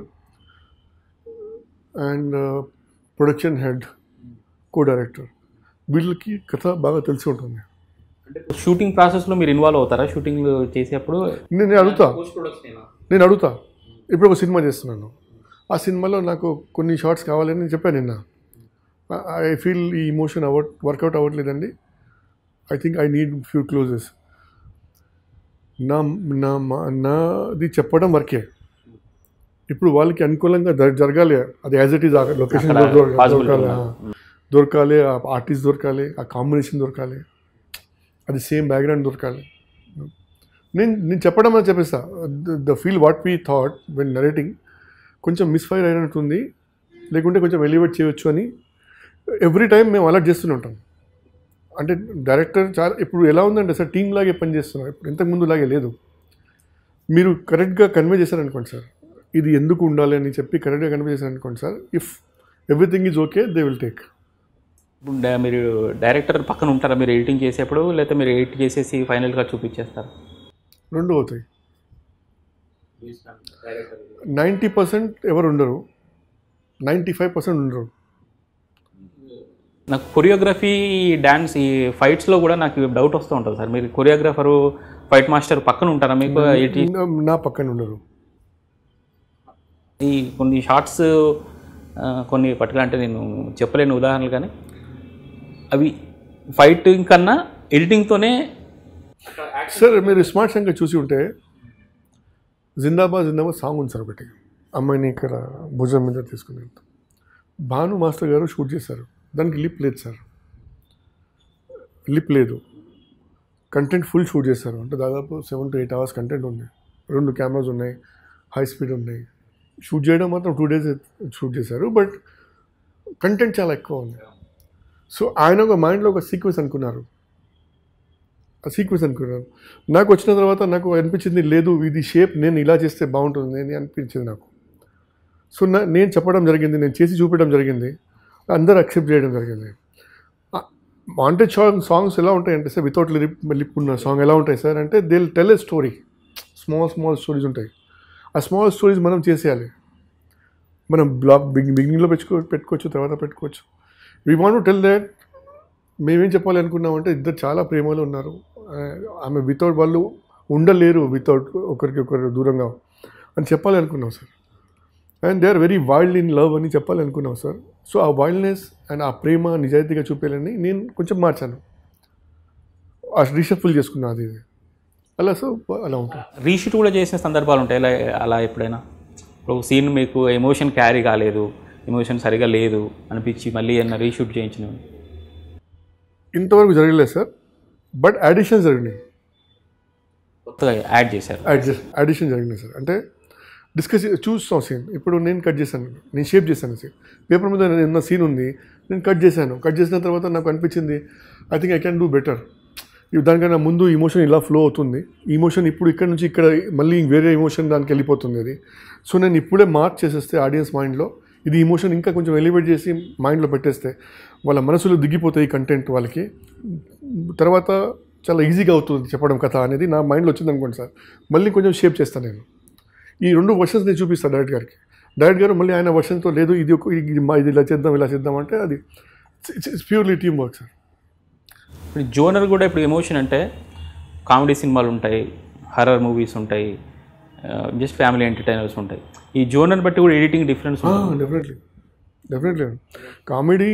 and production head co director వీళ్ళకి కథ బాగా తెలిసి ఉంటుంది షూటింగ్ ప్రాసెస్లో మీరు ఇన్వాల్వ్ అవుతారా షూటింగ్ చేసేప్పుడు నేను నేను అడుగుతా నేను అడుగుతా ఇప్పుడు ఒక సినిమా చేస్తున్నాను ఆ సినిమాలో నాకు కొన్ని షార్ట్స్ కావాలని నేను చెప్పాను నిన్న ఐ ఫీల్ ఈ ఇమోషన్ అవ్వ వర్కౌట్ అవ్వట్లేదండి I think I need few closes నా నా మా- నాది చెప్పడం వరకే ఇప్పుడు వాళ్ళకి అనుకూలంగా జర- జరగాలి అది యాజ్ ఇట్ ఈజ్ లొకేషన్ అక్కడ possible దొరకాలి ఆ, దొరకాలి ఆ ఆర్టిస్ట్ దొరకాలి ఆ కాంబినేషన్ దొరకాలి అది సేమ్ బ్యాక్గ్రౌండ్ దొరకాలి నేను నేను చెప్పడం అని చెప్పేస్తా the feel what we thought when narrating కొంచెం మిస్ఫైర్ అయినట్టుంది లేకుంటే కొంచెం ఎలివేట్ చేయొచ్చు అని ఎవ్రీ టైం మేము అలర్ట్ చేస్తూనే ఉంటాం అంటే డైరెక్టర్ చాలా ఇప్పుడు ఎలా ఉందంటే సార్ టీమ్ లాగే పనిచేస్తున్నాం ఇప్పుడు ఇంతకుముందు లాగే లేదు మీరు కరెక్ట్గా కన్వే చేశారనుకోండి సార్ ఇది ఎందుకు ఉండాలి అని చెప్పి కరెక్ట్గా కన్వే చేశారనుకోండి sir if everything is okay they will take ఇప్పుడు డ- మీరు డైరెక్టర్ పక్కన ఉంటారా మీరు ఎడిటింగ్ చేసేప్పుడు లేకపోతే మీరు ఎడిట్ చేసేసి ఫైనల్గా చూపించేస్తారు రెండు అవుతాయి నైంటీ పర్సెంట్ ఎవరు ఉండరు నైంటీ ఫైవ్ పర్సెంట్ ఉండరు నాకు కొరియోగ్రఫీ డ్యాన్స్ ఈ ఫైట్స్లో కూడా నాకు డౌట్ వస్తూ ఉంటుంది సార్ మీరు కొరియోగ్రాఫరు ఫైట్ మాస్టర్ పక్కన ఉంటారా మీకు ఎడిటి నా- నా పక్కన ఉండరు ఈ కొన్ని షార్ట్స్ కొన్ని పర్టికులర్ అంటే నేను చెప్పలేని ఉదాహరణలు కానీ అవి ఫైటింగ్ కన్నా ఎడిటింగ్తోనే సార్ మీరు స్మార్ట్ శంకర్ చూసి ఉంటే జిందాబాద్ జిందాబాద్ సాంగ్ ఉంది సార్ ఒకటి అమ్మాయిని ఇక్కడ భుజం మీద తీసుకుని వెళ్తాం భాను మాస్టర్ గారు షూట్ చేశారు దానికి లిప్ లేదు సార్ లిప్ లేదు కంటెంట్ ఫుల్ షూట్ చేశారు అంటే దాదాపు seven to eight hours content ఉంది రెండు కెమెరాస్ ఉన్నాయి హై స్పీడ్ ఉన్నాయి షూట్ చేయడం మాత్రం టూ డేస్ షూట్ చేశారు బట్ కంటెంట్ చాలా ఎక్కువ ఉంది సో ఆయన ఒక మైండ్లో ఒక సీక్వెన్స్ అనుకున్నారు ఆ సీక్వెన్స్ అనుకున్నాను నాకు వచ్చిన తర్వాత నాకు అనిపించింది లేదు ఇది షేప్ నేను ఇలా చేస్తే బాగుంటుంది అని అనిపించింది నాకు సో నా నేను చెప్పడం జరిగింది నేను చేసి చూపించడం జరిగింది అందరు అక్సెప్ట్ చేయడం జరిగింది వాంటెడ్ సాంగ్ సాంగ్స్ ఎలా ఉంటాయి అంటే సార్ వితౌట్ లిప్ లిప్ ఉన్న సాంగ్ ఎలా ఉంటాయి సార్ అంటే they tell a story small small stories ఉంటాయి ఆ స్మాల్ స్టోరీస్ మనం చేసేయాలి మనం బ్లాగ్ బిగ్ బిగినింగ్లో పెట్టుకో పెట్టుకోవచ్చు తర్వాత పెట్టుకోవచ్చు we want to tell that మేమేం చెప్పాలి అనుకున్నామంటే ఇద్దరు చాలా ప్రేమలో ఉన్నారు ఆ, ఆమె వితౌట్ వాళ్ళు ఉండలేరు వితౌట్ ఒకరికి ఒకరు దూరంగా అని చెప్పాలి అనుకున్నాం sir and they are very wild in love అని చెప్పాలి అనుకున్నాం సార్ సో ఆ వైల్డ్నెస్ అండ్ ఆ ప్రేమ నిజాయితీగా చూపేయాలని నేను కొంచెం మార్చాను ఆ రీషఫుల్ చేసుకున్నా అది ఇది. అలా సో అలా ఉంటుంది రీషూట్ కూడా చేసిన సందర్భాలు ఉంటాయి అలా అలా ఎప్పుడైనా ఇప్పుడు సీన్ మీకు ఎమోషన్ క్యారీ కాలేదు ఎమోషన్ సరిగా లేదు అనిపించి మళ్ళీ ఏమన్నా రీషూట్ చేయించినవి ఇంతవరకు జరగలేదు సార్ బట్ అడిషన్ జరిగినాయి కొత్తగా యాడ్ చేశారు అడ్జస్ట్ అడిషన్ జరిగినాయి సార్ అంటే డిస్కస్ చూస్తాం సీన్ ఇప్పుడు నేను కట్ చేశాను నేను షేప్ చేశాను సీన్ పేపర్ మీద ఉన్న సీన్ ఉంది నేను కట్ చేశాను కట్ చేసిన తర్వాత నాకు అనిపించింది I think I can do better దానికన్నా ముందు ఇమోషన్ ఇలా ఫ్లో అవుతుంది ఇమోషన్ ఇప్పుడు ఇక్కడ నుంచి ఇక్కడ మళ్ళీ వేరే ఇమోషన్ దానికి వెళ్ళిపోతుంది అది సో నేను ఇప్పుడే మార్క్ చేసేస్తే ఆడియన్స్ మైండ్లో ఇది ఇమోషన్ ఇంకా కొంచెం ఎలివేట్ చేసి మైండ్లో పెట్టేస్తే వాళ్ళ మనసులో దిగిపోతాయి కంటెంట్ వాళ్ళకి తర్వాత చాలా ఈజీగా అవుతుంది చెప్పడం కథ అనేది నా మైండ్లో వచ్చింది అనుకోండి సార్ మళ్ళీ కొంచెం షేప్ చేస్తాను నేను ఈ రెండు వర్షన్స్ నేను చూపిస్తాను డైరెక్ట్ గారికి డైరెక్ట్ గారు మళ్ళీ ఆయన వర్షన్తో లేదు ఇది ఒక ఇది మా- ఇది ఇలా చేద్దాం ఇలా చేద్దాం అంటే అది it's purely team work sir ఇప్పుడు జోనర్ కూడా ఇప్పుడు ఎమోషన్ అంటే కామెడీ సినిమాలు ఉంటాయి హర్రర్ మూవీస్ ఉంటాయి జస్ట్ ఫ్యామిలీ ఎంటర్టైనర్స్ ఉంటాయి ఈ జోనర్ బట్టి కూడా ఎడిటింగ్ డిఫరెన్స్ ఉంటుంది డెఫినెట్లీ డెఫినెట్లీ కామెడీ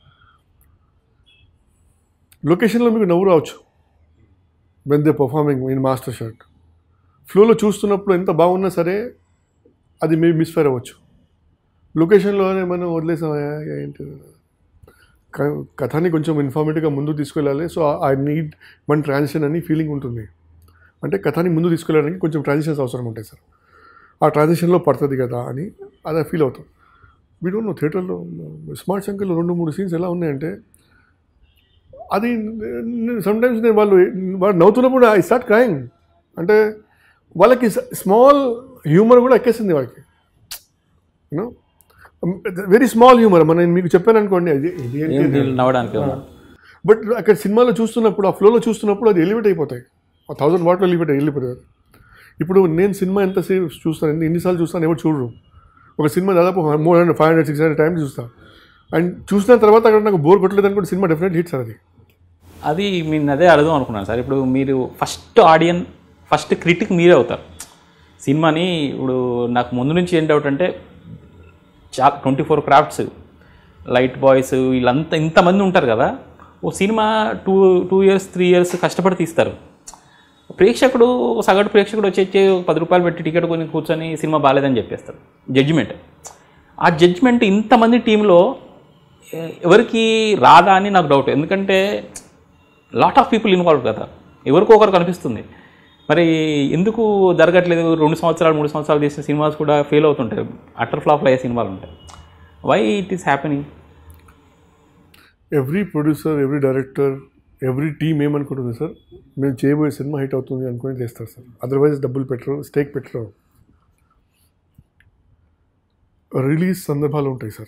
లొకేషన్లో మీకు నవ్వు రావచ్చు when they performing in master shot ఫ్లోలో చూస్తున్నప్పుడు ఎంత బాగున్నా సరే అది మీ మిస్ఫైర్ అవ్వచ్చు లొకేషన్లోనే మనం వదిలేసాం "ఏ, ఏంటి క- కథని కొంచెం ఇన్ఫార్మేటివ్గా ముందు తీసుకెళ్ళాలి so I need one transition అని ఫీలింగ్ ఉంటుంది అంటే కథని ముందు తీసుకెళ్ళడానికి కొంచెం ట్రాన్సిషన్స్ అవసరం ఉంటాయి సార్ ఆ ట్రాన్సిషన్లో పడుతుంది కదా అని అదే ఫీల్ అవుతాం వీడు నువ్వు థియేటర్లో స్మార్ట్ శంకర్లో రెండు మూడు సీన్స్ ఎలా ఉన్నాయంటే అది సమ్టైమ్స్ నేను వాళ్ళు వాళ్ళు నవ్వుతున్నప్పుడు ఐ స్టార్ట్ క్రైంగ్ అంటే వాళ్ళకి స్మాల్ హ్యూమర్ కూడా ఎక్కేసింది వాళ్ళకి యూనో వెరీ స్మాల్ హ్యూమర్ మన నేను మీకు చెప్పాను అనుకోండి అది ఇది ఏంటి ఏం దీనిలో నవ్వడానికి ఏమన్నా? బట్ అక్కడ సినిమాలో చూస్తున్నప్పుడు ఆ ఫ్లోలో చూస్తున్నప్పుడు అది ఎలివేట్ అయిపోతాయి ఆ థౌసండ్ వాట్లో ఎలివేట్ వెళ్ళిపోతుంది ఇప్పుడు నేను సినిమా ఎంతసేపు చూస్తాను ఎన్ని ఎన్నిసార్లు చూస్తాను ఎవరు చూడరు ఒక సినిమా దాదాపు more hundred five hundred six hundred times చూస్తాను అండ్ చూసిన తర్వాత అక్కడ నాకు బోర్ కొట్టలేదు అనుకుంటే సినిమా డెఫినెట్ హిట్ సార్ అది అది నేను అదే అడుగుదాం అనుకున్నాను సార్ ఇప్పుడు మీరు ఫస్ట్ ఆడియన్ ఫస్ట్ క్రిటిక్ మీరే అవుతారు సినిమాని ఇప్పుడు నాకు ముందు నుంచి ఏం డౌట్ అంటే చా twenty four crafts light boys వీళ్ళంతా ఇంతమంది ఉంటారు కదా ఓ సినిమా two two years three years కష్టపడి తీస్తారు ప్రేక్షకుడు సగటు ప్రేక్షకుడు వచ్చి ఒక పది రూపాయలు పెట్టి టికెట్ కొని కూర్చొని సినిమా బాగాలేదని చెప్పేస్తారు జడ్జిమెంట్ ఆ జడ్జిమెంట్ ఇంతమంది టీంలో ఎ- ఎవరికి రాదా అని నాకు డౌట్ ఎందుకంటే లాట్ ఆఫ్ పీపుల్ ఇన్వాల్వ్ కదా ఎవరికో ఒకరు కనిపిస్తుంది మరి ఎందుకు జరగట్లేదు రెండు సంవత్సరాలు మూడు సంవత్సరాలు తీసిన సినిమాస్ కూడా ఫెయిల్ అవుతుంటాయి అటర్ ఫ్లాప్లు అయ్యే సినిమాలు ఉంటాయి why it is happening every producer every director every team ఏమనుకుంటుంది సార్ మేము చేయబోయే సినిమా హిట్ అవుతుంది అనుకుని చేస్తారు సార్ అదర్వైజ్ డబ్బులు పెట్టరు స్టేక్ పెట్టరు రిలీజ్ సందర్భాలు ఉంటాయి సార్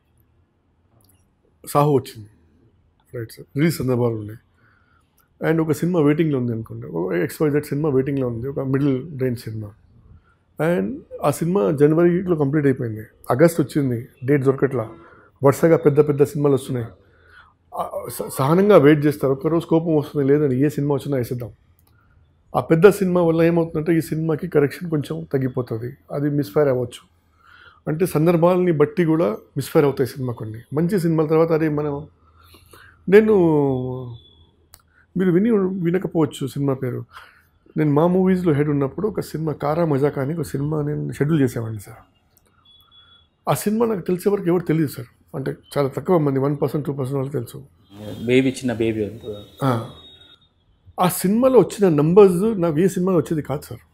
సాహు వచ్చింది రైట్ సార్ రిలీజ్ సందర్భాలు ఉన్నాయి అండ్ ఒక సినిమా వెయిటింగ్లో ఉంది అనుకోండి ఎక్స్వైజెడ్ సినిమా వెయిటింగ్లో ఉంది ఒక మిడిల్ రేంజ్ సినిమా అండ్ ఆ సినిమా జనవరిలో కంప్లీట్ అయిపోయింది ఆగస్ట్ వచ్చింది డేట్ దొరకట్లా వరుసగా పెద్ద పెద్ద సినిమాలు వస్తున్నాయి ఆ, స- సహనంగా వెయిట్ చేస్తారు ఒక్కరోజు కోపం వస్తుంది లేదని ఏ సినిమా వచ్చినా వేసేద్దాం ఆ పెద్ద సినిమా వల్ల ఏమవుతుందంటే ఈ సినిమాకి కరెక్షన్ కొంచెం తగ్గిపోతుంది అది మిస్ఫైర్ అవ్వచ్చు అంటే సందర్భాలని బట్టి కూడా మిస్ఫైర్ అవుతాయి సినిమా కొన్ని మంచి సినిమాల తర్వాత అది మనం నేను మీరు విని వినకపోవచ్చు సినిమా పేరు నేను మా మూవీస్లో హెడ్ ఉన్నప్పుడు ఒక సినిమా కారా మజాకా అని ఒక సినిమా నేను షెడ్యూల్ చేసేవాడిని సార్ ఆ సినిమా నాకు తెలిసే వరకు ఎవరు తెలియదు సార్ అంటే చాలా తక్కువ మంది వన్ పర్సెంట్ టూ పర్సెంట్ వాళ్ళు తెలుసు బేబీ చిన్న బేబీ ఆ. ఆ సినిమాలో వచ్చిన నంబర్స్ నాకు ఏ సినిమాలో వచ్చేది కాదు సార్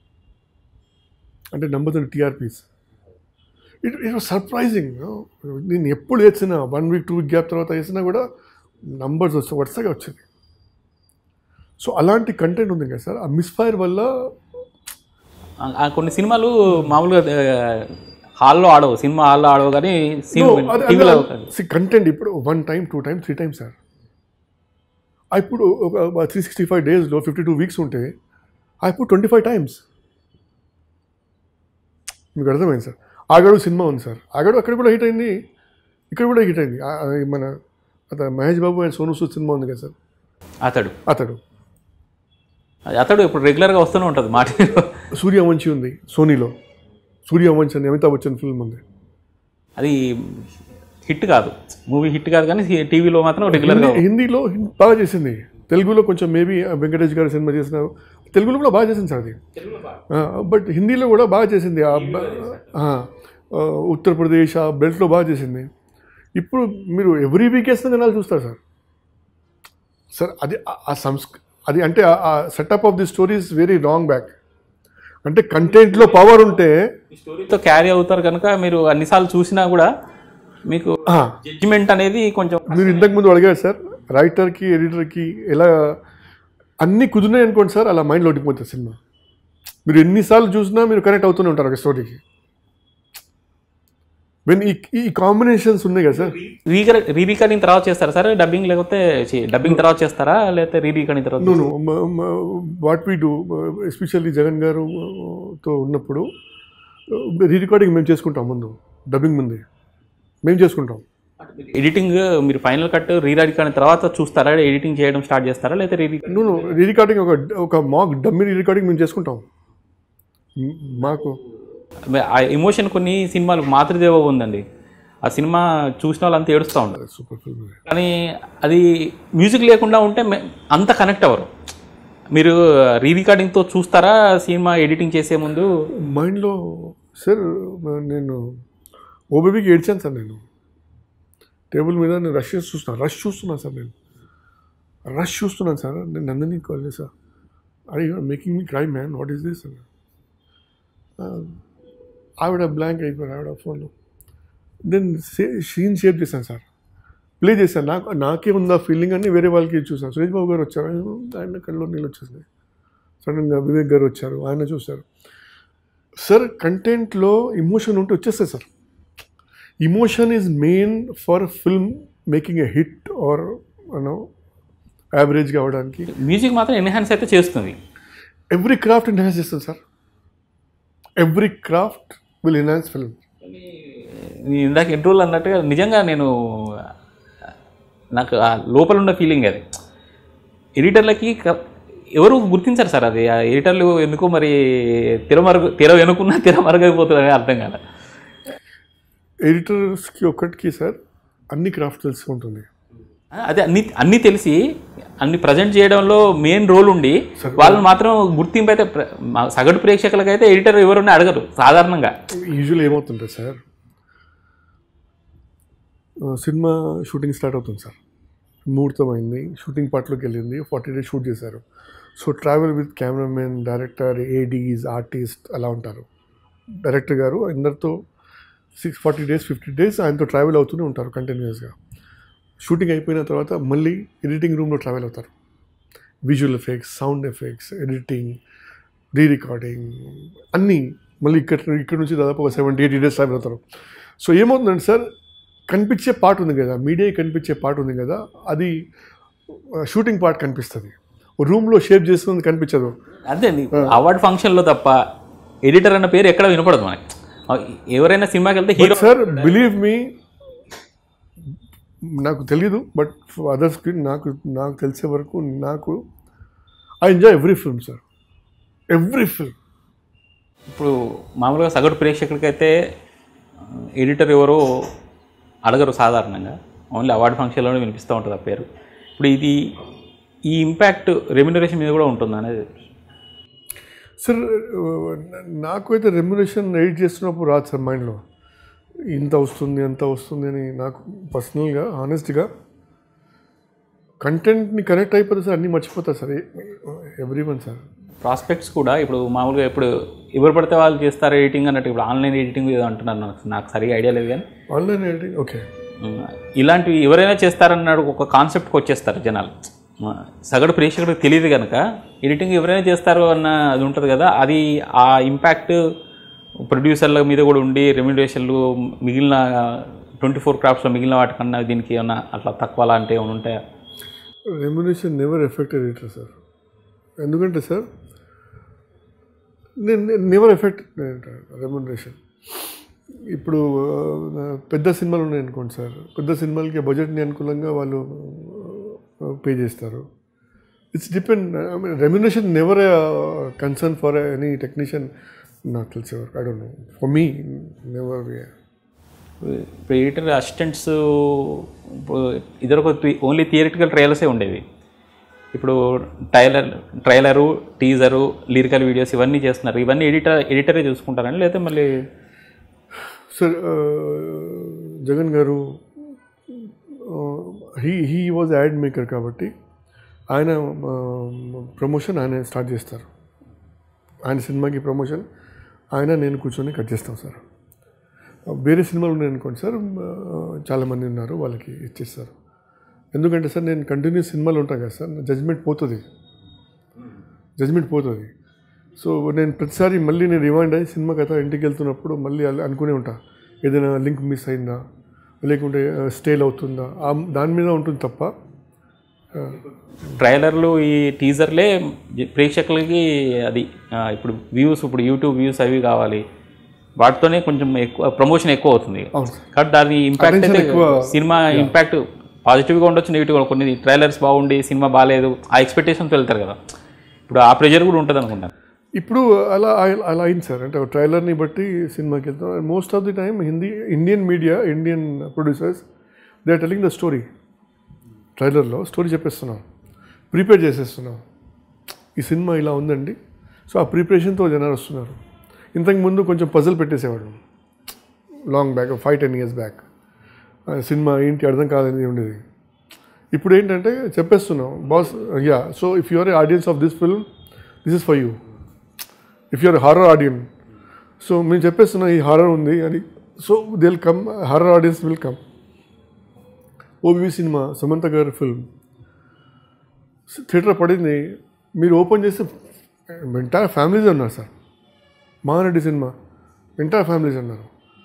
అంటే numbers and TRPs it it was surprising నేను ఎప్పుడు వేసినా one week two week gap తర్వాత వేసినా కూడా నంబర్స్ వస్తే వరుసగా వచ్చేది సో అలాంటి కంటెంట్ ఉంది కదా సార్ ఆ మిస్ఫైర్ వల్ల కొన్ని సినిమాలు మామూలుగా హాల్లో ఆడవు సినిమా హాల్లో ఆడవు కానీ టీవీలో కంటెంట్ ఇప్పుడు one time two time three times sir ఆ ఇప్పుడు ఒక త్రీ సిక్స్టీ ఫైవ్ డేస్లో ఫిఫ్టీ టూ వీక్స్ ఉంటే ఆ ఇప్పుడు ట్వంటీ ఫైవ్ టైమ్స్ మీకు అర్థమైంది సార్ ఆగడు సినిమా ఉంది సార్ ఆగడు అక్కడ కూడా హిట్ అయింది ఇక్కడ కూడా హిట్ అయింది ఆ- ఆ మన అతను మహేష్ బాబు అండ్ సోను సూద్ సినిమా ఉంది కదా సార్ అతడు అతడు అది అతడు ఇప్పుడు రెగ్యులర్గా వస్తూనే ఉంటుంది మాట సూర్యవంశి ఉంది సోనీలో సూర్యవంశి అని అమితాబ్ బచ్చన్ ఫిల్మ్ ఉంది అది హిట్ కాదు మూవీ హిట్ కాదు కానీ టీవీలో మాత్రం రెగ్యులర్గా హిందీ- హిందీలో హిం- బాగా చేసింది తెలుగులో కొంచెం మేబీ వెంకటేష్ గారు సినిమా చేసినారు తెలుగులో కూడా బాగా చేసింది సార్ అది బట్ హిందీలో కూడా బాగా చేసింది ఆ బ- ఆ, ఆ, ఉత్తరప్రదేశ్ ఆ బెల్ట్లో బాగా చేసింది ఇప్పుడు మీరు ఎవ్రీ వీక్ వేసిన జనాలు చూస్తారు సార్ సార్ అది ఆ- ఆ సంస్క అది అంటే ఆ setup of the story is very wrong back అంటే కంటెంట్లో పవర్ ఉంటే స్టోరీతో క్యారీ అవుతారు కనుక మీరు అన్నిసార్లు చూసినా కూడా మీకు ఆ, జడ్జిమెంట్ అనేది కొంచెం మీరు ఇంతకుముందు అడిగారు సార్ రైటర్కి ఎడిటర్కి ఎలా అన్నీ కుదిరినాయి అనుకోండి సార్ అలా మైండ్లో ఉండిపోతుంది సినిమా మీరు ఎన్నిసార్లు చూసినా మీరు కనెక్ట్ అవుతూనే ఉంటారు ఒక స్టోరీకి వెన్ ఈ ఈ కాంబినేషన్స్ ఉన్నాయి కదా సార్ రీకర్ రీ రికార్డింగ్ తర్వాత చేస్తారా సార్ డబ్బింగ్ లేకపోతే డబ్బింగ్ తర్వాత చేస్తారా లేకపోతే రీ రికార్డింగ్ తర్వాత no what we do especially Jagan garu uh, తో ఉన్నప్పుడు రీ రికార్డింగ్ మేము చేసుకుంటాం ముందు డబ్బింగ్ ముందే మేము చేసుకుంటాం ఎడిటింగ్ మీరు ఫైనల్ కట్ రీ రికార్డింగ్ తర్వాత చూస్తారా ఎడిటింగ్ చేయడం స్టార్ట్ చేస్తారా లేకపోతే రీ నో రీ రికార్డింగ్ ఒక ఒక మాక్ డమ్మీ రీ రికార్డింగ్ మేము చేసుకుంటాం మ్, మాకు ఆ ఎమోషన్ కొన్ని సినిమాలు మాతృదేవ ఉందండి ఆ సినిమా చూసిన వాళ్ళు అంత ఏడుస్తూ ఉంటారు సూపర్ ఫిల్మ్ కానీ అది మ్యూజిక్ లేకుండా ఉంటే మే- అంత కనెక్ట్ అవ్వరు మీరు రీ రికార్డింగ్తో చూస్తారా సినిమా ఎడిటింగ్ చేసే ముందు మైండ్లో సార్ నేను ఓబేబీకి ఏడ్చాను సార్ నేను టేబుల్ మీద నేను రష్ చేసి చూస్తున్నాను రష్ చూస్తున్నాను సార్ నేను రష్ చూస్తున్నాను సార్ నేను నందిని కాల్ చేసా I making me cry man what is this ఆవిడ బ్లాంక్ అయిపోయారు ఆవిడ ఫోన్లో నేను సీన్ షేప్ చేశాను సార్ ప్లే చేశాను నాకు నాకే ఉందా ఫీలింగ్ అని వేరే వాళ్ళకి చూసాను సురేష్ బాబు గారు వచ్చారు ఆయన కళ్ళు నీళ్ళు వచ్చేసినాయి సడన్గా వివేక్ గారు వచ్చారు ఆయన చూశారు సార్ కంటెంట్లో ఇమోషన్ ఉంటే వచ్చేస్తుంది sir emotion is main for film making a hit or you know average కావడానికి మ్యూజిక్ మాత్రం ఎన్హాన్స్ అయితే చేస్తుంది ఎవ్రీ క్రాఫ్ట్ ఎన్హాన్స్ చేస్తుంది sir every craft will enhance film నేను ఇందాక ఇంటర్వ్యూలు అన్నట్టుగా నిజంగా నేను నాకు ఆ లోపల ఉన్న ఫీలింగ్ అది ఎడిటర్లకి క- ఎవరు గుర్తించారు సార్ అది ఆ ఎడిటర్లు ఎందుకో మరి తెరమరుగు తెర వెనుకున్నా తెర మరుగైపోతుంది అర్థం కాదు ఎడిటర్స్కి ఒక్కటికి సార్ అన్ని క్రాఫ్ట్ తెలిసి ఉంటుంది అదే అన్ని అన్ని తెలిసి అన్ని ప్రజెంట్ చేయడంలో మెయిన్ రోల్ ఉండి వాళ్ళని మాత్రం గుర్తింపు అయితే ప్ర- మా సగటు ప్రేక్షకులకైతే ఎడిటర్ ఎవరున్నా అడగరు సాధారణంగా యూజువల్ ఏమవుతుంటుంది సార్ ఆ, సినిమా షూటింగ్ స్టార్ట్ అవుతుంది సార్ ముహూర్తం అయింది షూటింగ్ పార్ట్లోకి వెళ్ళింది ఫార్టీ డేస్ షూట్ చేశారు so travel with cameraman director ADs artist అలా ఉంటారు డైరెక్టర్ గారు అందరితో six forty days fifty days ఆయనతో ట్రావెల్ అవుతూనే ఉంటారు కంటిన్యూస్గా షూటింగ్ అయిపోయిన తర్వాత మళ్ళీ ఎడిటింగ్ రూమ్లో ట్రావెల్ అవుతారు visual effects sound effects editing re recording అన్నీ మళ్ళీ ఇక్కడ ఇక్కడ నుంచి దాదాపు ఒక సెవెంటీ ఎయిటీ డేస్ ట్రావెల్ అవుతారు సో ఏమవుతుందంటే సార్ కనిపించే పార్ట్ ఉంది కదా మీడియా కనిపించే పార్ట్ ఉంది కదా అది షూటింగ్ పార్ట్ కనిపిస్తుంది రూమ్లో షేప్ చేస్తుంది కనిపించదు అంతే అవార్డ్ ఫంక్షన్లో తప్ప ఎడిటర్ అన్న పేరు ఎక్కడ వినపడదు మనకి ఎవరైనా సినిమాకి వెళ్తే హీరో సార్ బిలీవ్ మీ నాకు తెలీదు బట్ అదర్స్కి నాకు నాకు తెలిసే వరకు నాకు I enjoy every film sir every film ఇప్పుడు మామూలుగా సగటు ప్రేక్షకులకైతే ఎడిటర్ ఎవరో అడగరు సాధారణంగా ఓన్లీ అవార్డు ఫంక్షన్లోనే వినిపిస్తూ ఉంటుంది ఆ పేరు ఇప్పుడు ఇది ఈ ఇంపాక్ట్ రెమ్యునరేషన్ మీద కూడా ఉంటుంది అనేది సార్ నాకు అయితే రెమ్యునేషన్ ఎడిట్ చేస్తున్నప్పుడు రాదు సార్ మైండ్లో ఇంత వస్తుంది ఎంత వస్తుంది అని నాకు పర్సనల్గా హానెస్ట్గా కంటెంట్ని కనెక్ట్ అయిపోతే సార్ అన్నీ మర్చిపోతారు sir every one sir prospects కూడా ఇప్పుడు మామూలుగా ఇప్పుడు ఎవరు పడితే వాళ్ళు చేస్తారు ఎడిటింగ్ అన్నట్టు ఇప్పుడు ఆన్లైన్ ఎడిటింగ్ ఏదో అంటున్నారు నాకు నాకు సరిగా ఐడియా లేదు కానీ ఆన్లైన్ ఎడిటింగ్ ఓకే ఉమ్, ఇలాంటివి ఎవరైనా చేస్తారన్నాడు ఒక కాన్సెప్ట్కి వచ్చేస్తారు జనాలు ఆ, సగటు ప్రేక్షకుడికి తెలియదు కనుక ఎడిటింగ్ ఎవరైనా చేస్తారు అన్న అది ఉంటుంది కదా అది ఆ ఇంపాక్ట్ ప్రొడ్యూసర్ల మీద కూడా ఉండి రెమ్యునరేషన్లు మిగిలిన ట్వంటీ ఫోర్ క్రాఫ్ట్స్లో మిగిలిన వాటికన్నా దీనికి ఏమన్నా అట్లా తక్కువ అలాంటివి ఏమైనా ఉంటాయా remuneration never effect editor sir ఎందుకంటే సార్ నేను నెవర్ ఎఫెక్ట్ రెమ్యునరేషన్ ఇప్పుడు ఆ, పెద్ద సినిమాలు ఉన్నాయి అనుకోండి సార్ పెద్ద సినిమాలకి బడ్జెట్ని అనుకూలంగా వాళ్ళు పే చేస్తారు it's depend I mean remuneration never concern for any technician నాకు తెలిసే I don't know for me never ఇప్పుడు ఎడిటర్ అసిస్టెంట్స్ ఇదొక ఓన్లీ థియరిటికల్ ట్రయల్సే ఉండేవి ఇప్పుడు trailer trailer teaser lyrical videos ఇవన్నీ చేస్తున్నారు ఇవన్నీ ఎడిటర్ ఎడిటరే చూసుకుంటారండి లేకపోతే మళ్ళీ sir Jagan garu he he was ad maker కాబట్టి ఆయన ప్రమోషన్ ఆయన స్టార్ట్ చేస్తారు ఆయన సినిమాకి ప్రమోషన్ ఆయన నేను కూర్చొని కట్ చేస్తాం సార్ వేరే సినిమాలు ఉన్నాయి అనుకోండి సార్ చాలామంది ఉన్నారు వాళ్ళకి ఇచ్చేస్తారు ఎందుకంటే సార్ నేను కంటిన్యూస్ సినిమాలు ఉంటాను కదా సార్ జడ్జ్మెంట్ పోతుంది జడ్జ్మెంట్ పోతుంది సో నేను ప్రతిసారి మళ్ళీ నేను రిమైండ్ అయ్యి సినిమా కథ ఇంటికి వెళ్తున్నప్పుడు మళ్ళీ అలా అనుకునే ఉంటా ఏదైనా లింక్ మిస్ అయిందా లేకుంటే స్టేల్ అవుతుందా ఆ దాని మీద ఉంటుంది తప్ప ఆ, ట్రైలర్లు ఈ టీజర్లే ప్రేక్షకులకి అది ఆ, ఇప్పుడు వ్యూస్ ఇప్పుడు యూట్యూబ్ వ్యూస్ అవి కావాలి వాటితోనే కొంచెం ఎక్కువ ప్రమోషన్ ఎక్కువ అవుతుంది అవును సార్ కాబట్టి దాని ఇంపాక్ట్ Attention అయితే ఎక్కువ- సినిమా ఇంపాక్ట్ పాజిటివ్గా ఉండొచ్చు నెగిటివ్గా కొన్ని ట్రైలర్స్ బాగుండి సినిమా బాగాలేదు ఆ ఎక్స్పెక్టేషన్తో వెళ్తారు కదా ఇప్పుడు ఆ ప్రెషర్ కూడా ఉంటుంది అనుకుంటాను ఇప్పుడు అలా అలా అయింది సార్ అంటే ట్రైలర్ని బట్టి సినిమాకి వెళ్తాం most of the time Hindi Indian media Indian producers they are telling the story ట్రైలర్లో స్టోరీ చెప్పేస్తున్నాం ప్రిపేర్ చేసేస్తున్నాం ఈ సినిమా ఇలా ఉందండి సో ఆ ప్రిపరేషన్తో జనాలు వస్తున్నారు ఇంతకు ముందు కొంచెం పజల్ పెట్టేసేవాడు long back five ten years back cinema ఏంటి అర్థం కాదని ఉండేది ఇప్పుడు ఏంటంటే చెప్పేస్తున్నాం boss yeah so if you're audience of this film this is for you if you're horror audience so మేము చెప్పేస్తున్నాం ఈ హారర్ ఉంది అని so they'll come horror audience will come oh baby cinema Samantha గారి ఫిల్మ్ థియేటర్ పడింది మీరు ఓపెన్ చేస్తే entire families ఉన్నారు సార్ మహారెడ్డి సినిమా ఎంటైర్ ఫ్యామిలీస్ ఉన్నారు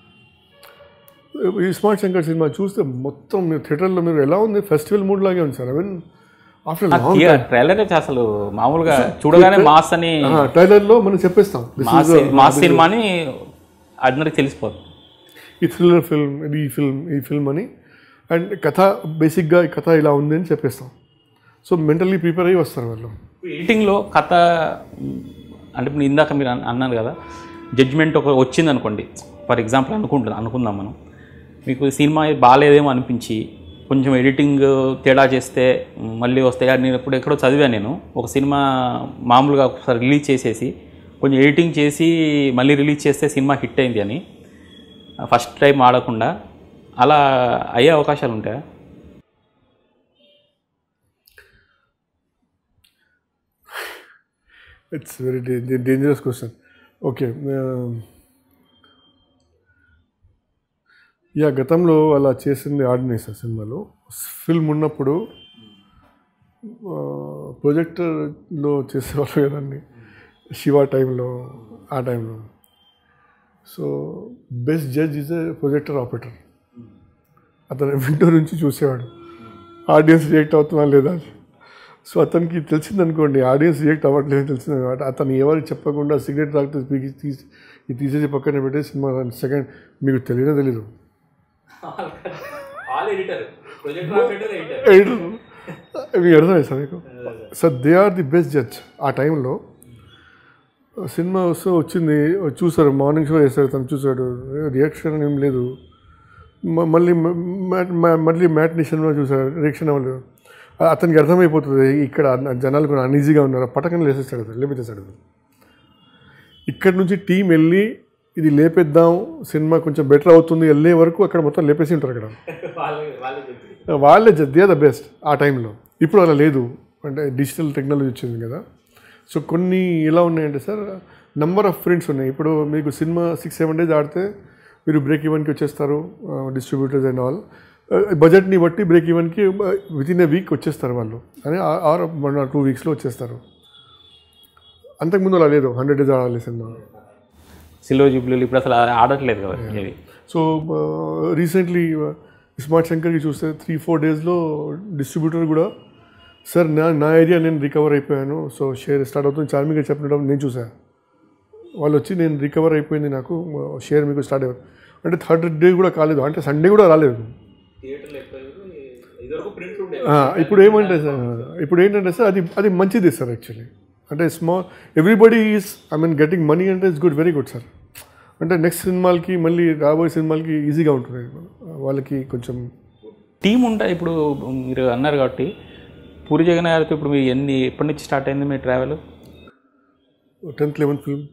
ఈ స్మార్ట్ శంకర్ సినిమా చూస్తే మొత్తం మీరు థియేటర్లో మీరు ఎలా ఉంది ఫెస్టివల్ మూడ్ లాగే ఉంది sir I mean after long trailer అయితే అసలు మామూలుగా చూడగానే మాస్ అని ట్రైలర్లో మనం చెప్పేస్తాం This mass is a- mass cinema అని అందరికి తెలిసిపోతుంది ఈ థ్రిల్లర్ ఫిల్మ్ ఇది ఈ ఫిల్మ్ ఈ ఫిల్మ్ అని అండ్ కథ బేసిక్గా ఈ కథ ఇలా ఉంది అని చెప్పేస్తాం సో మెంటల్లీ ప్రిపేర్ అయ్యి వస్తారు వాళ్ళు ఎడిటింగ్లో కథ మ్, అంటే ఇప్పుడు ఇందాక మీరు అన్- అన్నారు కదా జడ్జ్మెంట్ ఒక వచ్చింది అనుకోండి ఫర్ ఎగ్జాంపుల్ అనుకుంటున్నాం అనుకుందాం మనం మీకు సినిమా బాగాలేదేమో అనిపించి కొంచెం ఎడిటింగ్ తేడా చేస్తే మ్, మళ్ళీ వస్తాయి అది నేను ఇప్పుడు ఎక్కడో చదివాను నేను ఒక సినిమా మామూలుగా ఒకసారి రిలీజ్ చేసేసి కొంచెం ఎడిటింగ్ చేసి మళ్ళీ రిలీజ్ చేస్తే సినిమా హిట్ అయింది అని ఫస్ట్ టైం ఆడకుండా అలా అయ్యే అవకాశాలు ఉంటాయా it's very dangerous question okay yeah గతంలో అలా చేసింది ఆడినాయి సార్ సినిమాలో ఫిల్మ్ ఉన్నప్పుడు ప్రొజెక్టర్లో చేసేవాళ్ళు కదండి శివ టైంలో ఆ టైంలో so best judge is a projector operator అతను విండో నుంచి చూసేవాడు ఆడియన్స్ రియాక్ట్ అవుతున్నా లేదా సో అతనికి తెలిసిందనుకోండి ఆడియన్స్ రియాక్ట్ అవ్వట్లేదు తెలిసింది అనమాట అతను ఎవరికి చెప్పకుండా సిగరెట్ తాగితే పీకి తీసి ఇది తీసేసి పక్కన పెట్టేసి సినిమా సెకండ్ మీకు తెలియనే తెలీదు ఎడిటర్ మీకు అర్థమైంది సార్ మీకు sir they are the best judge ఆ టైంలో సినిమా వస్తే వచ్చింది చూసారు మార్నింగ్ షో చేశారు తను చూసాడు రియాక్షన్ ఏం లేదు మ- మళ్ళీ మ్యాట్ మళ్ళీ మ్యాట్ని సినిమా చూసారు రియాక్షన్ అవ్వలేదు ఆ- అతనికి అర్థమైపోతుంది ఇక్కడ అన్న- జనాలు కూడా అన్ఈజీగా ఉన్నారు పటకని లేసేస్తాడు అతను, లేపేసేస్తాడు అతను. ఇక్కడ నుంచి టీం వెళ్ళి ఇది లేపేద్దాం సినిమా కొంచెం బెటర్ అవుతుంది వెళ్ళే వరకు అక్కడ మొత్తం లేపేసి ఉంటారు అక్కడ వాళ్ళే దే ద బెస్ట్ ఆ టైంలో ఇప్పుడు అలా లేదు అంటే డిజిటల్ టెక్నాలజీ వచ్చింది కదా సో కొన్ని ఎలా ఉన్నాయంటే సార్ నంబర్ ఆఫ్ ఫ్రెండ్స్ ఉన్నాయి ఇప్పుడు మీకు సినిమా సిక్స్ సెవెన్ డేస్ ఆడితే మీరు బ్రేక్ ఈవెన్కి వచ్చేస్తారు డిస్ట్రిబ్యూటర్స్ అండ్ ఆల్ బడ్జెట్ని బట్టి బ్రేక్ ఈవెన్కి విత్ ఇన్ ఏ వీక్ వచ్చేస్తారు వాళ్ళు అని ఆర్ వన్ ఆర్ టూ వీక్స్లో వచ్చేస్తారు అంతకుముందు అలా లేదు హండ్రెడ్ డేస్ ఆడాలి సినిమా సిల్వర్ జూబ్లీలు ఇప్పుడు అసలు ఆడట్లేదు కదా ఇవి సో రీసెంట్లీ స్మార్ట్ శంకర్కి చూస్తే త్రీ ఫోర్ డేస్లో డిస్ట్రిబ్యూటర్ కూడా సార్ నా నా ఏరియా నేను రికవర్ అయిపోయాను సో షేర్ స్టార్ట్ అవుతుంది చార్మిగా చెప్పడం నేను చూసా వాళ్ళు వచ్చి నేను రికవర్ అయిపోయింది నాకు షేర్ మీకు స్టార్ట్ అయ్యారు అంటే థర్డ్ డే కూడా కాలేదు అంటే సండే కూడా రాలేదు ఆ, ఇప్పుడు ఏమంటే సార్ ఇప్పుడు ఏంటంటే సార్ అది అది మంచిది సార్ యాక్చువల్లీ అంటే small everybody is I mean getting money అంటే it's good very good sir అంటే నెక్స్ట్ సినిమాలకి మళ్ళీ రాబోయే సినిమాలకి ఈజీగా ఉంటుంది వాళ్ళకి కొంచెం టీం ఉంటా ఇప్పుడు మీరు అన్నారు కాబట్టి పూరి జగన్ గారితో ఇప్పుడు మీరు ఎన్ని ఎప్పటి నుంచి స్టార్ట్ అయింది మీ travel tenth eleventh film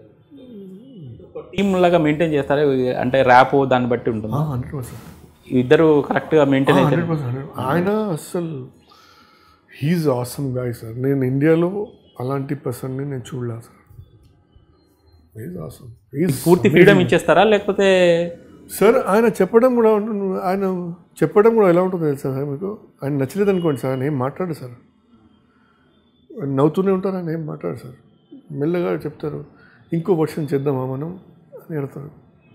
team లాగా మెయింటైన్ చేస్తారా అంటే ర్యాప్ దాన్ని బట్టి ఉంటుంది హండ్రెడ్ పర్సెంట్ ఇద్దరు కరెక్ట్గా మెయింటైన్ అయితే హండ్రెడ్ పర్సెంట్ ఆయన అస్సలు హీజ్ ఆసమ్ గాయ్ సార్ నేను ఇండియాలో అలాంటి పర్సన్ని నేను చూడలేదు సార్ హీజ్ ఆసమ్ హీజ్ పూర్తి ఫ్రీడమ్ ఇచ్చేస్తారా లేకపోతే సార్ ఆయన చెప్పడం కూడా ఉంటుంది ఆయన చెప్పడం కూడా ఎలా ఉంటుందో తెలుసా సార్ మీకు ఆయన నచ్చలేదు అనుకోండి సార్ ఆయన ఏం మాట్లాడు సార్ నవ్వుతూనే ఉంటారు ఆయన ఏం మాట్లాడు సార్ మెల్లగా చెప్తారు ఇంకో వర్షన్ చేద్దామా మనం అని అడతారు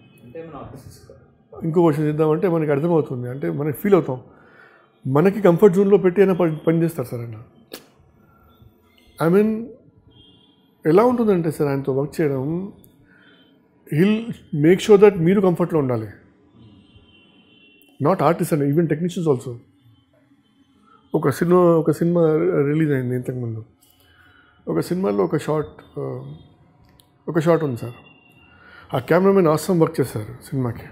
ఇంకో వర్షన్ చేద్దామంటే మనకి అర్థమవుతుంది అంటే మనకి ఫీల్ అవుతాం మనకి కంఫర్ట్ జోన్లో పెట్టి అయినా పని పని చేస్తారు సార్ ఆయన ఐ మీన్ ఎలా ఉంటుందంటే సార్ ఆయనతో వర్క్ చేయడం హిల్ మేక్ షూర్ దట్ మీరు కంఫర్ట్లో ఉండాలి not artist and even technicians also ఒక సినిమా ఒక సినిమా రిలీజ్ అయింది ఇంతకుముందు ఒక సినిమాలో ఒక షార్ట్ ఒక షార్ట్ ఉంది సార్ ఆ కెమెరామెన్ ఆసం వర్క్ చేశారు సినిమాకి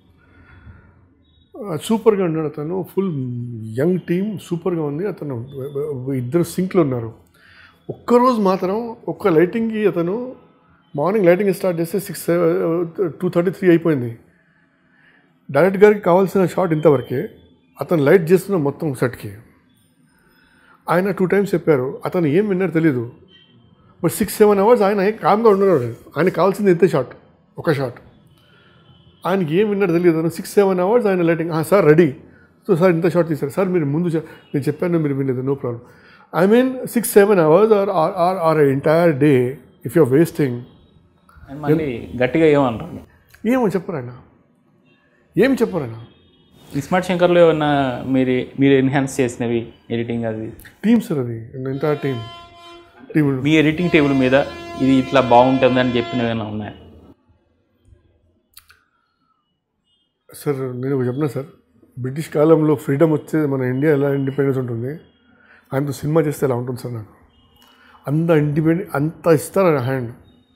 సూపర్గా ఉన్నాడు అతను ఫుల్ యంగ్ టీమ్ సూపర్గా ఉంది అతను ఇద్దరు సింక్లో ఉన్నారు ఒక్కరోజు మాత్రం ఒక్క లైటింగ్కి అతను మార్నింగ్ లైటింగ్ స్టార్ట్ చేస్తే సిక్స్ టూ థర్టీ త్రీ అయిపోయింది డైరెక్ట్ గారికి కావాల్సిన షాట్ ఇంతవరకే అతను లైట్ చేస్తున్న మొత్తం సెట్కి ఆయన టూ టైమ్స్ చెప్పారు అతను ఏం విన్నారో తెలీదు బట్ సిక్స్ సెవెన్ అవర్స్ ఆయన కామ్గా ఉండడు ఆయన కావాల్సింది ఇంతే షాట్ ఒక షాట్ ఆయనకి ఏం విన్నారో తెలియదు అతను సిక్స్ సెవెన్ అవర్స్ ఆయన lighting sir ready so sir ఇంత షాట్ తీశారు సార్ మీరు ముందు చె- నేను చెప్పాను మీరు వినలేదు no problem I mean six seven hours or or or entire day if you're wasting మళ్ళీ గట్టిగా ఏమన్నారు ఏమో చెప్పరు ఆయన ఏం చెప్పరు ఆయన ఈ స్మార్ట్ శంకర్లో ఏమన్నా మీరు మీరు ఎన్హాన్స్ చేసినవి ఎడిటింగ్ అది టీమ్ సార్ అది ఎంటైర్ టీమ్ టీమ్ మీ ఎడిటింగ్ టేబుల్ మీద ఇది ఇట్లా బాగుంటుంది అని చెప్పినవి ఏమైనా ఉన్నాయా సార్ నేను ఒకటి చెప్పిన సార్ బ్రిటిష్ కాలంలో ఫ్రీడమ్ వచ్చే మన ఇండియా ఎలా ఇండిపెండెన్స్ ఉంటుంది ఆయనతో సినిమా చేస్తే ఎలా ఉంటుంది సార్ నాకు అంత ఇండిపెండెంట్ అంత ఇస్తారు ఆయన హ్యాండ్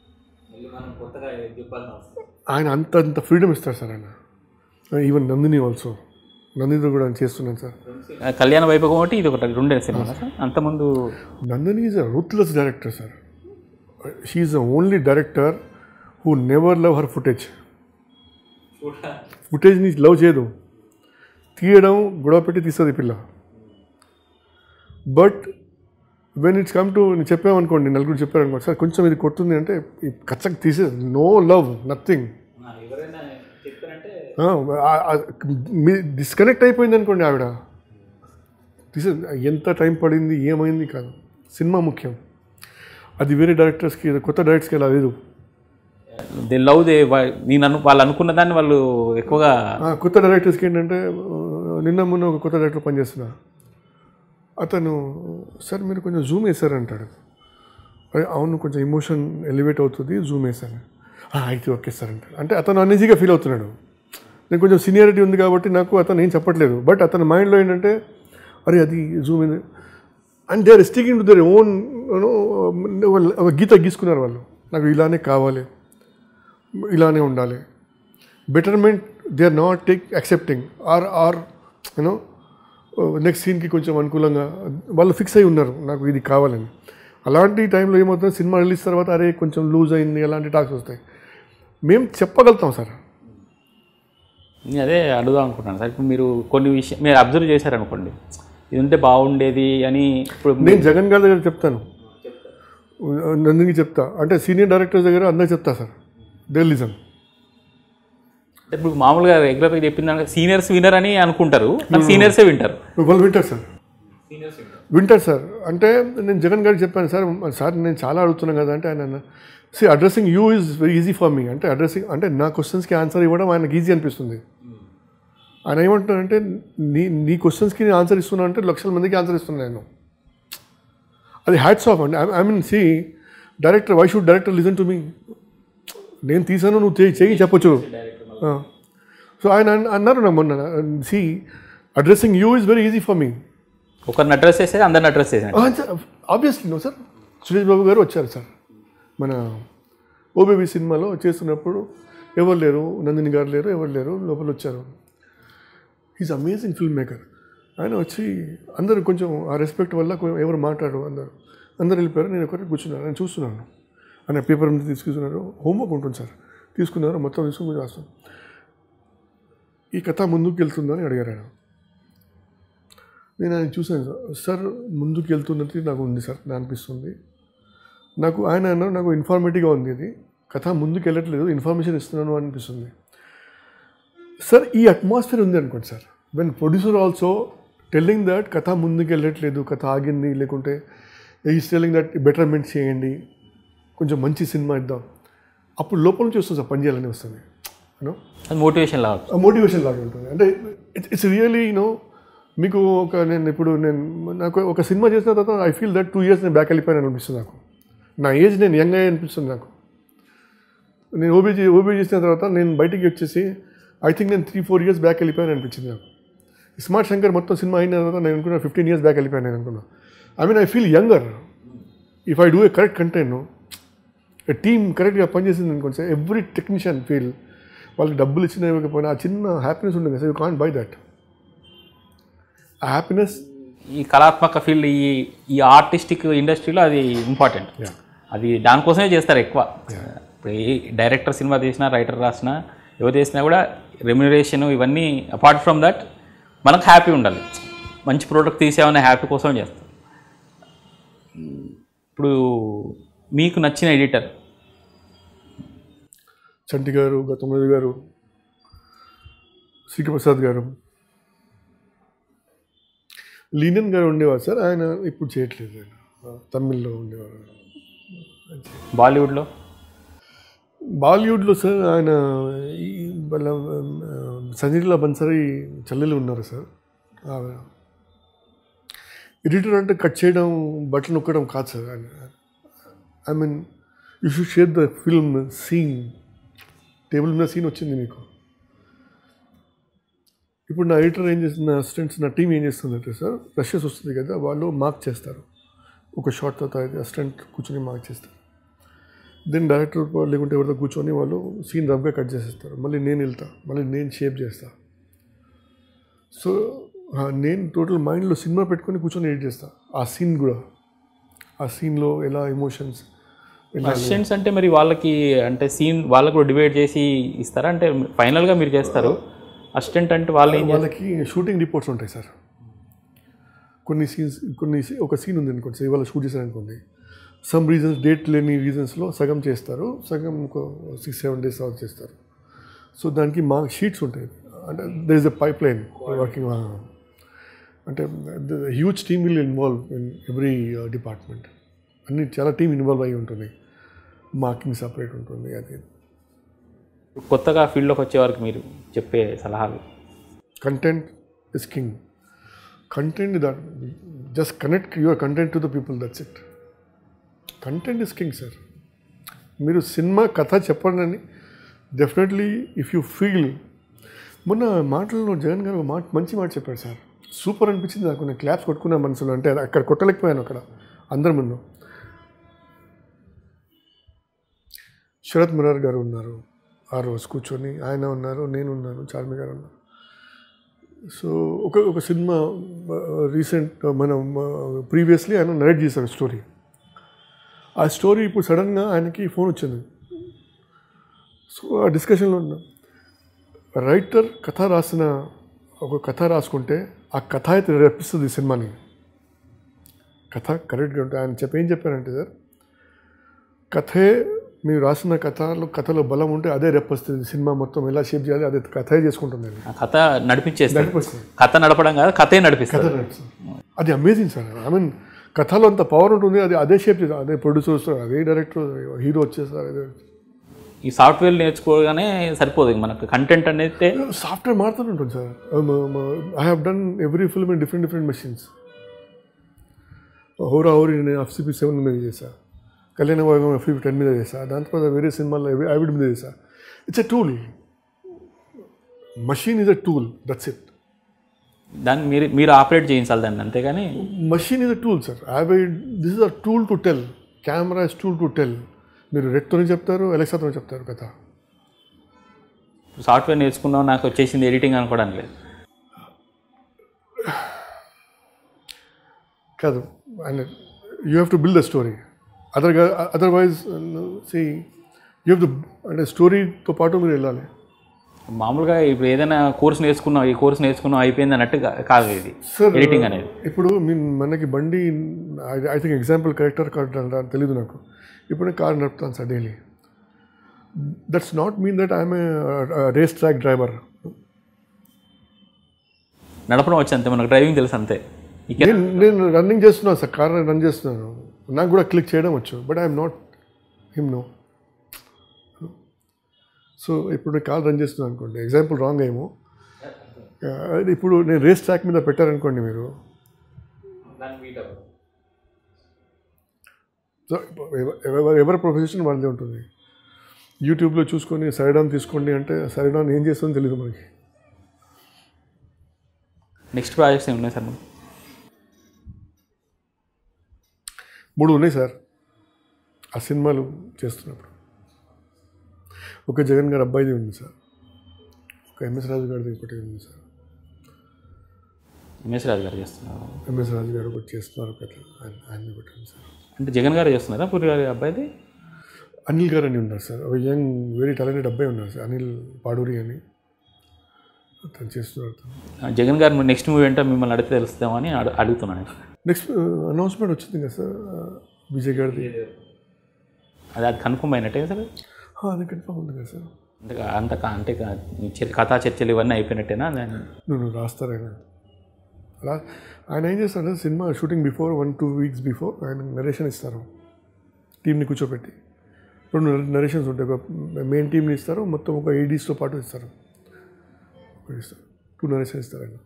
ఆయన అంత అంత ఫ్రీడమ్ ఇస్తారు సార్ ఆయన ఈవెన్ నందిని ఆల్సో నందినితో కూడా నేను చేస్తున్నాను సార్ ఆ, కళ్యాణ వైభవం ఒకటి ఇది ఒకటి రెండే సినిమా సార్ అంతకుముందు Nandini is a ruthless director sir she's the only director who never love her footage ఫుటేజ్ని లవ్ చేయదు తీయడం గొడవ పెట్టి తీస్తుంది ఈ పిల్ల but when it's come to నేను చెప్పామనుకోండి నలుగురు చెప్పారనుకోండి సార్ కొంచెం ఇది కొడుతుంది అంటే ఈ కచ్చకి తీసే నో లవ్ నథింగ్ మీ డిస్కనెక్ట్ అయిపోయింది అనుకోండి ఆవిడ తీసే ఎంత టైం పడింది ఏమైంది కాదు సినిమా ముఖ్యం అది వేరే డైరెక్టర్స్కి కొత్త డైరెక్టర్స్కి అలా లేదు దే లవ్ దే నేను అను వాళ్ళు అనుకున్న దాన్ని వాళ్ళు ఎక్కువగా ఆ, కొత్త డైరెక్టర్స్కి ఏంటంటే ఆ, నిన్న మొన్న ఒక కొత్త డైరెక్టర్ పనిచేస్తున్నా అతను సార్ మీరు కొంచెం జూమ్ వేసారంటాడు అరే అవును కొంచెం ఎమోషన్ ఎలివేట్ అవుతుంది జూమ్ వేసాను "ఆ, అయితే ఓకే సార్ అంటాడు అంటే అతను అన్ఈజీగా ఫీల్ అవుతున్నాడు నేను కొంచెం సీనియారిటీ ఉంది కాబట్టి నాకు అతను ఏం చెప్పట్లేదు బట్ అతని మైండ్లో ఏంటంటే అరే అది జూమ్ ఇది and they are sticking to their own ఒక గీత గీసుకున్నారు వాళ్ళు నాకు ఇలానే కావాలి ఇలానే ఉండాలి betterment they are not take accepting or or you know next సీన్కి కొంచెం అనుకూలంగా వాళ్ళు ఫిక్స్ అయి ఉన్నారు నాకు ఇది కావాలని అలాంటి టైంలో ఏమవుతుంది సినిమా రిలీజ్ తర్వాత అరే కొంచెం లూజ్ అయింది అలాంటి టాక్స్ వస్తాయి మేము చెప్పగలుగుతాం సార్ నేను అదే అడుగుదాం అనుకుంటున్నాను సార్ ఇప్పుడు మీరు కొన్ని విషయం మీరు అబ్జర్వ్ చేశారనుకోండి ఇది ఉంటే బాగుండేది అని ఇప్పుడు నేను జగన్ గారి దగ్గర చెప్తాను నందిని చెప్తా అంటే సీనియర్ డైరెక్టర్స్ దగ్గర అందరికి చెప్తా సార్ దే లిజన్ ఇప్పుడు మామూలుగా రెగ్యులర్గా చెప్పిన దానికి సీనియర్స్ వినర్ అని అనుకుంటారు నాకు సీనియర్సే వింటారు వాళ్ళు వింటారు సార్ వింటారు సార్ అంటే నేను జగన్ గారికి చెప్పాను సార్ సార్ నేను చాలా అడుగుతున్నాను కదా అంటే ఆయన see addressing you is very easy for me అంటే అడ్రస్సింగ్ అంటే నా క్వశ్చన్స్కి ఆన్సర్ ఇవ్వడం ఆయనకి ఈజీ అనిపిస్తుంది ఆయన ఏమంటున్నారంటే నీ నీ క్వశ్చన్స్కి నేను ఆన్సర్ ఇస్తున్నా అంటే లక్షల మందికి ఆన్సర్ ఇస్తున్నాను నేను అది హ్యాట్స్ ఆఫ్ అండి I mean see director why should director listen to me నేను తీసాను నువ్వు చేయి చేయి చెప్పొచ్చు సో ఆయన అన్- అన్నారు నా మొన్న see addressing you is very easy for me ఒకరిని అడ్రస్ చేసేది అందరిని అడ్రస్ చేసేది obviously no sir Suresh Babu garu వచ్చారు సార్ మన ఓబేబీ సినిమాలో చేస్తున్నప్పుడు ఎవరు లేరు నందిని గారు లేరు ఎవరు లేరు లోపల వచ్చారు ఈజ్ అమేజింగ్ ఫిల్మ్ మేకర్ ఆయన వచ్చి అందరూ కొంచెం ఆ రెస్పెక్ట్ వల్ల కొ- ఎవరు మాట్లాడు అందరు అందరు వెళ్ళిపోయారు నేను ఒకటి కూర్చున్నాను నేను చూస్తున్నాను ఆయన పేపర్ మీద తీసుకున్నారు హోంవర్క్ ఉంటుంది సార్ తీసుకున్నారు మొత్తం తీసుకుని రాస్తాం ఈ కథ ముందుకు వెళ్తుందని అడిగారు ఆయన నేను ఆయన చూశాను సార్ సార్ ముందుకు వెళ్తున్నట్టు నాకు ఉంది సార్ నాకు అనిపిస్తుంది నాకు ఆయన అన్నారు నాకు ఇన్ఫార్మేటివ్గా ఉంది ఇది కథ ముందుకు వెళ్ళట్లేదు ఇన్ఫర్మేషన్ ఇస్తున్నాను అనిపిస్తుంది సార్ ఈ అట్మాస్ఫియర్ ఉంది అనుకోండి sir when producer also telling that కథ ముందుకు వెళ్ళట్లేదు కథ ఆగింది లేకుంటే ఈస్ టెల్లింగ్ దట్ బెటర్మెంట్ చేయండి కొంచెం మంచి సినిమా ఇద్దాం అప్పుడు లోపల నుంచి వస్తుంది సార్ పని చేయాలని వస్తుంది యూనో అది మోటివేషన్ లాగా ఆ మోటివేషన్ లాగా ఉంటుంది అంటే ఇట్స్ ఇట్స్ రియలీ యూనో మీకు ఒక నేను ఇప్పుడు నేను నాకు ఒక సినిమా చేసిన తర్వాత I feel that two years నేను బ్యాక్ వెళ్ళిపోయాను అనిపిస్తుంది నాకు నా ఏజ్ నేను యంగ్ అయ్యే అనిపిస్తుంది నాకు నేను ఓబీజీ ఓబీ చేసిన తర్వాత నేను బయటికి వచ్చేసి ఐ థింక్ నేను త్రీ ఫోర్ ఇయర్స్ బ్యాక్ వెళ్ళిపోయాను అనిపించింది నాకు స్మార్ట్ శంకర్ మొత్తం సినిమా అయిన తర్వాత నేను అనుకున్నా ఫిఫ్టీన్ ఇయర్స్ బ్యాక్ వెళ్ళిపోయాను నేను అనుకున్నా I mean I feel younger if I do a correct content team కరెక్ట్గా పనిచేసింది అనుకోండి సార్ ఎవ్రీ టెక్నీషియన్ ఫీల్ వాళ్ళకి డబ్బులు ఇచ్చినా ఇవ్వకపోయినా ఆ చిన్న హ్యాపీనెస్ ఉంటుంది sir you can't buy that ఆ హ్యాపీనెస్ ఈ కళాత్మక ఫీల్డ్ ఈ ఈ ఆర్టిస్టిక్ ఇండస్ట్రీలో అది ఇంపార్టెంట్ అది దానికోసమే చేస్తారు ఎక్కువ ఇప్పుడు ఏ డైరెక్టర్ సినిమా తీసినా రైటర్ రాసినా ఎవరు చేసినా కూడా రెమ్యునరేషన్ ఇవన్నీ అపార్ట్ ఫ్రమ్ దట్ మనకు హ్యాపీ ఉండాలి మంచి ప్రోడక్ట్ తీసామనే హ్యాపీ కోసం చేస్తాం ఇప్పుడు మీకు నచ్చిన ఎడిటర్ చంటి గారు గౌతమ్ గారు శ్రీకి ప్రసాద్ గారు లీనన్ గారు ఉండేవారు సార్ ఆయన ఇప్పుడు చేయట్లేదు ఆయన తమిళ్లో ఉండేవారు బాలీవుడ్లో బాలీవుడ్లో సార్ ఆయన ఈ వాళ్ళ ఆ, సంజీలా బన్సరీ చెల్లెలు ఉన్నారు సార్ ఆమె ఎడిటర్ అంటే కట్ చేయడం బట్టలు నొక్కడం కాదు సార్ ఆయన I mean you should share the film scene table మీద సీన్ వచ్చింది మీకు ఇప్పుడు నా ఎడిటర్ ఏం చేస్తుంది నా అసిస్టెంట్స్ నా టీం ఏం చేస్తుందంటే సార్ రషెస్ వస్తుంది కదా వాళ్ళు మార్క్ చేస్తారు ఒక షార్ట్ తర్వాత అసిస్టెంట్ కూర్చొని మార్క్ చేస్తారు దెన్ డైరెక్టర్ లేకుంటే ఎవరితో కూర్చొని వాళ్ళు సీన్ రఫ్గా కట్ చేసేస్తారు మళ్ళీ నేను వెళ్తా మళ్ళీ నేను షేప్ చేస్తా సో ఆ, నేను టోటల్ మైండ్లో సినిమా పెట్టుకొని కూర్చొని ఎడిట్ చేస్తా ఆ సీన్ కూడా ఆ సీన్లో ఎలా ఎమోషన్స్ ఎలా అసిస్టెంట్స్ అంటే మరి వాళ్ళకి అంటే సీన్ వాళ్ళకు కూడా డివైడ్ చేసి ఇస్తారా అంటే ఫైనల్గా మీరు చేస్తారు అసిస్టెంట్ అంటే వాళ్ళు ఏం చేస్తారు వాళ్ళకి షూటింగ్ రిపోర్ట్స్ ఉంటాయి సార్ కొన్ని సీన్స్ కొన్ని సీ- ఒక సీన్ ఉంది అనుకోండి సార్ ఇవాళ షూట్ చేశారు అనుకోండి సమ్ రీజన్స్ డేట్ లేని రీజన్స్లో సగం చేస్తారు సగం ఒక సిక్స్ సెవెన్ డేస్ తర్వాత చేస్తారు సో దానికి మా షీట్స్ ఉంటాయి అంటే there is a pipeline working అంటే huge team will involve in every department అన్ని చాలా టీం ఇన్వాల్వ్ అయి ఉంటుంది మార్కింగ్ సపరేట్ ఉంటుంది అది కొత్తగా ఫీల్డ్లోకి వచ్చే వారికి మీరు చెప్పే సలహాలు content is king content that just connect your content to the people that's it content is king sir మీరు సినిమా కథ చెప్పండి అని డెఫినెట్లీ ఇఫ్ యూ ఫీల్ మొన్న మాటల్లో జగన్ గారు ఒక మాట మంచి మాట చెప్పారు సార్ సూపర్ అనిపించింది నాకు నేను క్లాప్స్ కొట్టుకున్నా మనసులో అంటే అక్కడ కొట్టలేకపోయాను అక్కడ అందరి ముందు శరత్ మురార్ గారు ఉన్నారు ఆ రోజు కూర్చొని ఆయన ఉన్నారు నేను ఉన్నాను చార్మి గారు ఉన్నారు సో ఒక ఒక సినిమా రీసెంట్ మనం ప్రీవియస్లీ ఆయన నరేట్ చేశారు స్టోరీ ఆ స్టోరీ ఇప్పుడు సడన్గా ఆయనకి ఫోన్ వచ్చింది సో ఆ డిస్కషన్లో ఉన్న రైటర్ కథ రాసిన ఒక కథ రాసుకుంటే ఆ కథ అయితే రప్పిస్తుంది ఈ సినిమాని కథ కరెక్ట్గా ఉంటుంది ఆయన చెప్పి ఏం చెప్పారంటే సార్ కథే మీరు రాసిన కథలో కథలో బలం ఉంటే అదే రెప్పొస్తుంది సినిమా మొత్తం ఎలా షేప్ చేయాలి అదే కథే చేసుకుంటుంది అది ఆ కథ నడిపించేస్తారు నడిపిస్తుంది కథ నడపడం కాదు కథే నడిపిస్తారు కథ నడుస్తుంది అది అమేజింగ్ సార్ ఐ మీన్ కథలో అంత పవర్ ఉంటుంది అది అదే షేప్ చేస్తారు అదే ప్రొడ్యూసర్ వస్తారు అదే డైరెక్టర్ హీరో వచ్చేస్తారు అదే ఈ సాఫ్ట్వేర్ నేర్చుకోగానే సరిపోదు ఇంక మనకు కంటెంట్ అనేది సాఫ్ట్వేర్ మారుతూనే ఉంటుంది sir I have done every film in different different machines హోరా హోరీ నేను ఎఫ్సిపి సెవెన్ మీద చేశా కళ్యాణ వైభవం ఎఫ్సిపి టెన్ మీద చేశా దాని తర్వాత వేరే సినిమాల్లో ఐవిడ్ మీద చేశా it's a tool machine is a tool that's it దాన్ని మీరు మీరు ఆపరేట్ చేయించాలి దాన్ని అంతేగాని machine is a tool sir I this is a tool to tell camera is tool to tell మీరు రెడ్తోనే చెప్తారు ఎలక్సాతోనే చెప్తారు కథ సాఫ్ట్వేర్ నేర్చుకున్నాం నాకు వచ్చేసింది ఎడిటింగ్ అనుకోవడానికి లేదు కాదు and you have to build the story అదర్గా otherwise see you have to అంటే స్టోరీతో పాటు మీరు వెళ్ళాలి మామూలుగా ఇప్పుడు ఏదైనా కోర్స్ నేర్చుకున్నాం ఈ కోర్స్ నేర్చుకున్నాం అయిపోయింది అన్నట్టు కా- కాదు ఇది సార్ ఎడిటింగ్ అనేది ఇప్పుడు మీ మనకి బండి I think example character correct తెలీదు నాకు ఇప్పుడు నేను కార్ నడుపుతాను sir daily that's not mean that I'm race track driver నడపడం వచ్చి అంతే మనకు డ్రైవింగ్ తెలుసు అంతే ఇక నేను నేను రన్నింగ్ చేస్తున్నాను సార్ కార్ రన్ చేస్తున్నాను నాకు కూడా క్లిక్ చేయడం వచ్చు but I'm not him no so ఇప్పుడు నేను కార్ రన్ చేస్తున్నాను అనుకోండి ఎగ్జాంపుల్ రాంగ్ ఏమో ఆ, అది ఇప్పుడు నేను రేస్ ట్రాక్ మీద పెట్టారనుకోండి మీరు సో ఎవ- ఎవ- ఎవరి ప్రొఫెషన్ వాళ్ళదే ఉంటుంది యూట్యూబ్లో చూసుకొని సైడాన్ తీసుకోండి అంటే సైడాన్ ఏం చేస్తుందో తెలియదు మనకి నెక్స్ట్ ప్రాజెక్ట్స్ ఏమి ఉన్నాయి సార్ మనకు? మూడు ఉన్నాయి సార్ ఆ సినిమాలు చేస్తున్నప్పుడు ఒక జగన్ గారి అబ్బాయిది ఉంది సార్ ఒక ఎంఎస్ రాజు గారిది ఒకటి ఉంది సార్ ఎంఎస్ రాజు గారు చేస్తున్నారు ఎంఎస్ రాజు గారు ఒకటి చేస్తున్నారు ఒకటి ఆయన ఆయన ఒకటి ఉంది సార్ అంటే జగన్ గారు చేస్తున్నారా పూరి గారి అబ్బాయిది అనిల్ గారు అని ఉన్నారు సార్ ఒక యంగ్ వెరీ టాలెంటెడ్ అబ్బాయి ఉన్నారు సార్ అనిల్ పాడూరి అని తను చేస్తున్నారు తను. ఆ, జగన్ గారు నెక్స్ట్ మూవీ అంటే మిమ్మల్ని అడిగితే తెలుస్తామో అని అడు- అడుగుతున్నాను నెక్స్ట్ అనౌన్స్మెంట్ వచ్చింది కదా సార్ ఆ, విజయ్ గారిది అది అది కన్ఫర్మ్ అయినట్టే సార్ ఆ, అది కన్ఫామ్ ఉంది కదా సార్ అంటే అంత కా- అంటే కా- ఈ చర్- కథా చర్చలు ఇవన్నీ అయిపోయినట్టేనా దాన్ని నువ్వు రాస్తారు ఆయన అలా ఆయన ఏం చేస్తారంటే cinema shooting before one two weeks before ఆయన నరేషన్ ఇస్తారు టీంని కూర్చోబెట్టి రెండు నరేషన్స్ ఉంటాయి ఒక మెయిన్ టీంని ఇస్తారు మొత్తం ఒక ఏడీస్తో పాటు ఇస్తారు ఒకటి ఇస్తారు టూ నరేషన్ ఇస్తారు ఆయన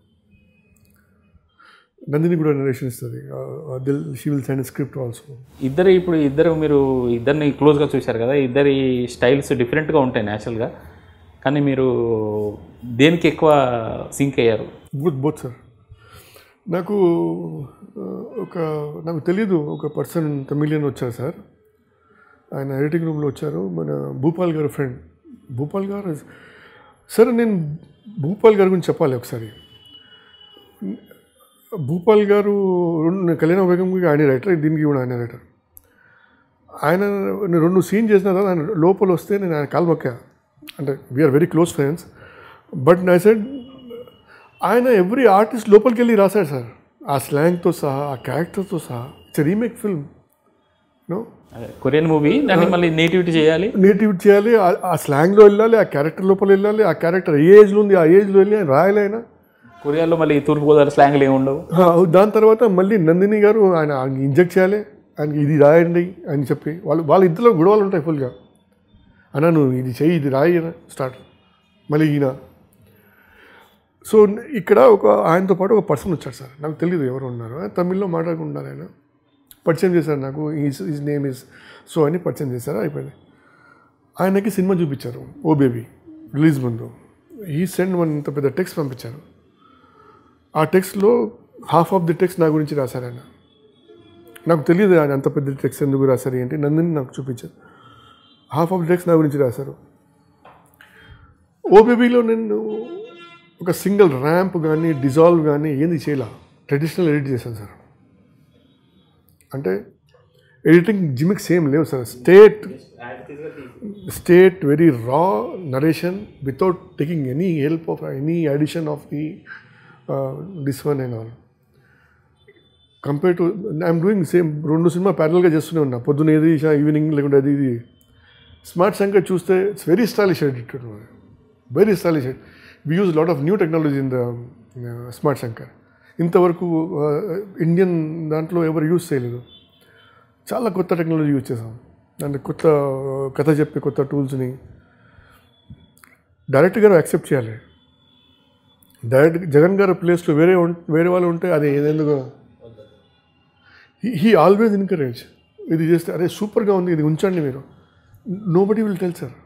నందిని కూడా నరేషన్ ఇస్తుంది దిల్ she will send script also ఇద్దరు ఇప్పుడు ఇద్దరు మీరు ఇద్దరిని క్లోజ్గా చూశారు కదా ఇద్దరి స్టైల్స్ డిఫరెంట్గా ఉంటాయి న్యాచురల్గా కానీ మీరు దేనికి ఎక్కువ సింక్ అయ్యారు గుడ్ బోత్ సార్ నాకు ఆ, ఒక నాకు తెలీదు ఒక పర్సన్ తమిళియన్ వచ్చారు సార్ ఆయన ఎడిటింగ్ రూమ్లో వచ్చారు మన భూపాల్ గారు ఫ్రెండ్ భూపాల్ గారు సార్ నేను భూపాల్ గారి గురించి చెప్పాలి ఒకసారి భూపాల్ గారు రెండు కళ్యాణ వేగంకి ఆయన రైటర్ దీనికి కూడా ఆయన రైటర్ ఆయన నేను రెండు సీన్ చేసిన తర్వాత ఆయన లోపల వస్తే నేను ఆయన కాలు మొక్కా అంటే we're very close friends but I said ఆయన ఎవ్రీ ఆర్టిస్ట్ లోపలికి వెళ్ళి రాశాడు సార్ ఆ స్లాంగ్తో సహా ఆ క్యారెక్టర్తో సహా ఇట్స్ రీమేక్ ఫిల్మ్ నో అదే కొరియన్ మూవీ దాన్ని మళ్ళీ నేటివిటీ చేయాలి నేటివ్ చేయాలి ఆ- ఆ స్లాంగ్లో వెళ్ళాలి ఆ క్యారెక్టర్ లోపల వెళ్ళాలి ఆ క్యారెక్టర్ ఏ ఏజ్లో ఉంది ఆ ఏజ్లో వెళ్ళి ఆయన రాయాలి ఆయన కొరియాలో మళ్ళీ తూర్పుగోదావరి స్లాంగ్లు ఏమి ఉండవు ఆ, దాని తర్వాత మళ్ళీ నందిని గారు ఆయన ఆయనకి ఇంజెక్ట్ చేయాలి ఆయనకి ఇది రాయండి అని చెప్పి వాళ్ళు వాళ్ళ ఇద్దరు గొడవలు ఉంటాయి ఫుల్గా అన్న నువ్వు ఇది చెయ్యి ఇది రాయి స్టార్ట్ మళ్ళీ ఈయన సో ఇక్కడ ఒక ఆయనతో పాటు ఒక పర్సన్ వచ్చాడు సార్ నాకు తెలియదు ఎవరు ఉన్నారు ఆయన తమిళ్లో మాట్లాడుకుంటున్నారు ఆయన పరిచయం చేశారు నాకు is is name is so అని పరిచయం చేశారు అయిపోయింది ఆయనకి సినిమా చూపించారు ఓ బేబీ రిలీజ్ ముందు ఈ సెండ్ వన్ ఇంత పెద్ద టెక్స్ట్ పంపించారు ఆ టెక్స్ట్లో హాఫ్ ఆఫ్ ది టెక్స్ట్ నా గురించి రాశారు ఆయన నాకు తెలియదు ఆయన అంత పెద్ద టెక్స్ట్ ఎందుకు రాశారు ఏంటి నందిని నాకు చూపించారు హాఫ్ ఆఫ్ ది టెక్స్ట్ నా గురించి రాశారు ఓ బేబీలో నేను ఒక సింగిల్ ర్యాంప్ కానీ డిజాల్వ్ కానీ ఏంది చేయాల ట్రెడిషనల్ ఎడిట్ చేశాను సార్ అంటే ఎడిటింగ్ జిమిక్ సేమ్ లేవు sir state state very raw narration without taking any help of any addition of the this one and all compare to I'm doing same రెండు సినిమా ప్యారల్గా చేస్తూనే ఉన్నా పొద్దున ఏది ఈవినింగ్ లేకుంటే అది ఇది స్మార్ట్ శంకర్ చూస్తే it's very stylish edited very stylish we use lot of new technology in the smart Shankar ఇంతవరకు ఇండియన్ దాంట్లో ఎవరు యూజ్ చేయలేదు చాలా కొత్త టెక్నాలజీ యూజ్ చేసాం దాంట్లో కొత్త కథ చెప్పే కొత్త టూల్స్ని డైరెక్ట్ గారు యాక్సెప్ట్ చేయాలి డైరెక్ట్ జగన్ గారి ప్లేస్లో వేరే ఉం- వేరే వాళ్ళు ఉంటే అది ఏదెందుకు హీ ఆల్వేస్ ఎన్కరేజ్ ఇది చేస్తే అరే సూపర్గా ఉంది ఇది ఉంచండి మీరు nobody will tell sir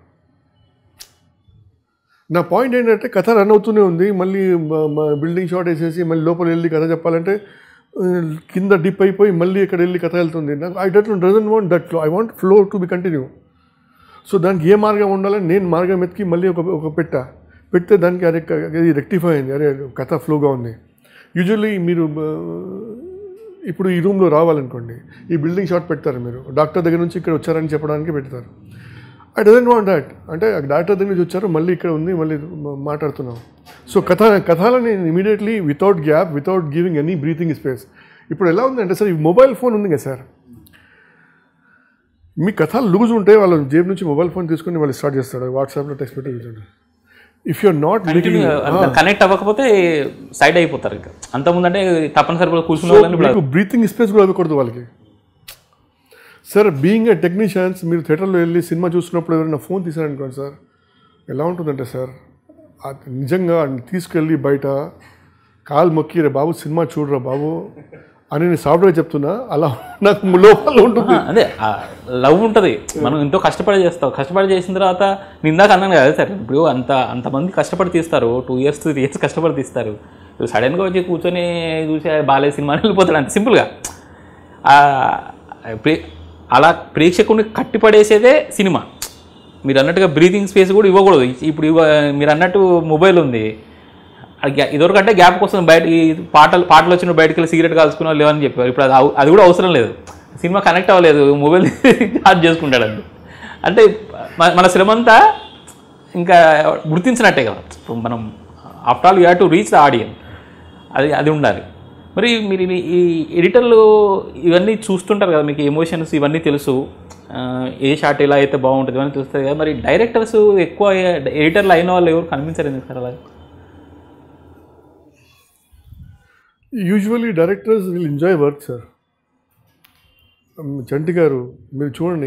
నా పాయింట్ ఏంటంటే కథ రన్ అవుతూనే ఉంది మళ్ళీ బిల్డింగ్ షాట్ వేసేసి మళ్ళీ లోపల వెళ్ళి కథ చెప్పాలంటే ఆ, కింద డిప్ అయిపోయి మళ్ళీ ఇక్కడ వెళ్ళి కథ వెళ్తుంది నాకు ఐ డట్ doesn't want that flow I want flow to be continue so దానికి ఏ మార్గం ఉండాలని నేను మార్గం ఎత్తికి మళ్ళీ ఒక ఒక పెట్టా పెడితే దానికి అరే క- ఇది రెక్టిఫై అయింది అరే కథ ఫ్లోగా ఉంది యూజువల్లీ మీరు ఆ, ఇప్పుడు ఈ రూమ్లో రావాలనుకోండి ఈ బిల్డింగ్ షాట్ పెడతారు మీరు డాక్టర్ దగ్గర నుంచి ఇక్కడ వచ్చారని చెప్పడానికి పెడతారు ఐ డజంట్ వాంట్ దాట్ అంటే ఆ డాక్టర్ దగ్గర నుంచి వచ్చారు మళ్ళీ ఇక్కడ ఉంది మళ్ళీ మా- మాట్లాడుతున్నాం సో కథ కథలని immediately without gap without giving any breathing space ఇప్పుడు ఎలా ఉందంటే సార్ ఈ మొబైల్ ఫోన్ ఉంది కదా సార్ మీ కథలు లూజ్ ఉంటే వాళ్ళ జేబు నుంచి మొబైల్ ఫోన్ తీసుకుని వాళ్ళు స్టార్ట్ చేస్తాడు వాట్సాప్లో టెక్స్ట్ పెట్టి కూర్చోండి if you are not making connect అవ్వకపోతే సైడ్ అయిపోతారు ఇంకా అంతకుముందు అంటే తప్పనిసరిగా కూర్చున్న వాళ్ళని ఇప్పుడు మీకు బ్రీతింగ్ స్పేస్ కూడా ఇవ్వకూడదు వాళ్ళకి సార్ బీయింగ్ ఏ టెక్నీషియన్స్ మీరు థియేటర్లో వెళ్ళి సినిమా చూస్తున్నప్పుడు ఎవరైనా ఫోన్ తీసారనుకోండి సార్ ఎలా ఉంటుందంటే సార్ ఆ నిజంగా వాడిని తీసుకెళ్ళి బయట కాలు మొక్కి రే బాబు సినిమా చూడరా బాబు అని నేను సాఫ్ట్వేర్ చెప్తున్నా అలా నాకు లోపల ఉంటుంది ఆ, అదే లవ్ ఉంటుంది మనం ఎంతో కష్టపడి చేస్తాం కష్టపడి చేసిన తర్వాత నేను ఇందాక అన్నాను కదా సార్ ఇప్పుడు అంత అంతమంది కష్టపడి తీస్తారు టూ ఇయర్స్ త్రీ ఇయర్స్ కష్టపడి తీస్తారు ఇప్పుడు సడన్గా వచ్చి కూర్చొని చూసి బాలే సినిమా అని వెళ్ళిపోతాడు అంత సింపుల్గా ఆ, ప్రే అలా ప్రేక్షకుడిని కట్టిపడేసేదే సినిమా మీరు అన్నట్టుగా బ్రీతింగ్ స్పేస్ కూడా ఇవ్వకూడదు ఇప్పుడు ఇవ్వ మీరు అన్నట్టు మొబైల్ ఉంది అది గ్యా- ఇదివరకంటే గ్యాప్ కోసం బయట ఈ పాటలు పాటలు వచ్చిన బయటకు వెళ్ళి సిగరెట్ కాల్చుకున్నా లేవని చెప్పారు ఇప్పుడు అది అవ- అది కూడా అవసరం లేదు సినిమా కనెక్ట్ అవ్వలేదు మొబైల్ ఛార్జ్ చేసుకుంటాడు అండి అంటే మన- మన శ్రమంతా ఇంకా గుర్తించినట్టే కదా ఇప్పుడు మనం after all you have to reach the audience అది అది ఉండాలి మరి మీరు ఈ- ఈ ఎడిటర్లు ఇవన్నీ చూస్తుంటారు కదా మీకు ఎమోషన్స్ ఇవన్నీ తెలుసు ఆ, ఏ షాట్ ఎలా అయితే బాగుంటుంది అని చూస్తుంది కదా మరి డైరెక్టర్స్ ఎక్కువ ఎడిటర్లు అయిన వాళ్ళు ఎవరు కనిపించారు ఎందుకు సార్ అలా usually directors will enjoy work sir Chanti garu మీరు చూడండి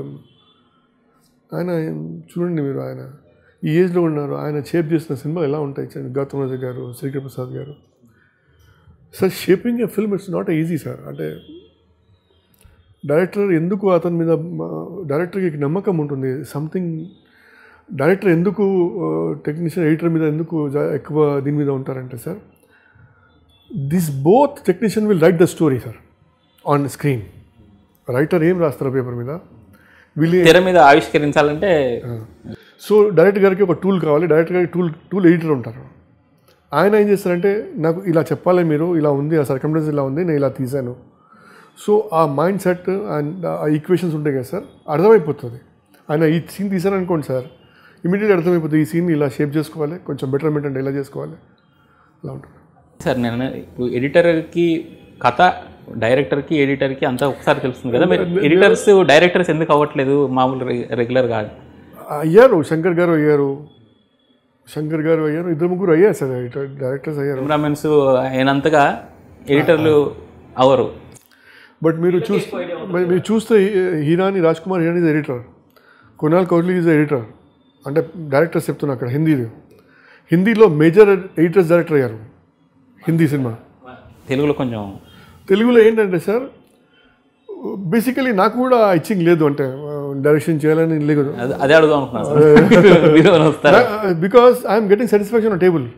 ఆయన చూడండి మీరు ఆయన ఈ ఏజ్లో ఉన్నారు ఆయన షేప్ చేసిన సినిమాలు ఎలా ఉంటాయి చంటి- గౌతమ్ రాజు గారు Srikar Prasad garu sir shaping a film it's not easy sir అంటే డైరెక్టర్ ఎందుకు అతని మీద డైరెక్టర్కి నమ్మకం ఉంటుంది సంథింగ్ డైరెక్టర్ ఎందుకు టెక్నీషియన్ ఎడిటర్ మీద ఎందుకు జా- ఎక్కువ దీని మీద ఉంటారంటే sir this both technician will write the story sir on screen writer ఏం రాస్తారు పేపర్ మీద వీళ్ళు తెర మీద ఆవిష్కరించాలంటే సో డైరెక్టర్ గారికి ఒక టూల్ కావాలి డైరెక్టర్ గారికి టూల్ టూల్ ఎడిటర్ ఉంటారు ఆయన ఏం చేస్తారంటే నాకు ఇలా చెప్పాలి మీరు ఇలా ఉంది ఆ సర్కమ్టెన్స్ ఇలా ఉంది నేను ఇలా తీశాను సో ఆ మైండ్ సెట్ అండ్ ఆ ఈక్వేషన్స్ ఉంటాయి కదా సార్ అర్థమైపోతుంది ఆయన ఈ సీన్ తీశారనుకోండి సార్ ఇమీడియట్గా అర్థమైపోతుంది ఈ సీన్ ఇలా షేప్ చేసుకోవాలి కొంచెం బెటర్మెంట్ అంటే ఇలా చేసుకోవాలి అలా ఉంటుంది సార్ నేను ఇప్పుడు ఎడిటర్కి కథ డైరెక్టర్కి ఎడిటర్కి అంతా ఒకసారి తెలుస్తుంది కదా మీరు ఎడిటర్స్ డైరెక్టర్స్ ఎందుకు అవ్వట్లేదు మామూలు రెగ్యులర్ కాదు అయ్యారు శంకర్ గారు అయ్యారు శంకర్ గారు అయ్యారు ఇద్దరు ముగ్గురు అయ్యారు సార్ డైరెక్టర్స్ అయ్యారు కెమెరామెన్స్ అయినంతగా ఎడిటర్లు అవరు బట్ మీరు చూస్ మరి మీరు చూస్తే హీ- హీరాని రాజ్ కుమార్ హీరాని ఇస్ ఎడిటర్ కునాల్ కౌడ్లీ ఈజ్ ఎడిటర్ అంటే డైరెక్టర్స్ చెప్తున్నా అక్కడ హిందీలో హిందీలో మేజర్ ఎడిటర్స్ డైరెక్టర్ అయ్యారు హిందీ సినిమా తెలుగులో కొంచెం తెలుగులో ఏంటంటే సార్ బేసికలీ నాకు కూడా ఇచ్చింగ్ లేదు అంటే డైరెక్షన్ చేయాలని లేదు అదే- అదే అడుగుదాం అనుకున్నాను సార్ మీరు ఏమైనా వస్తారా because I'm getting satisfaction on table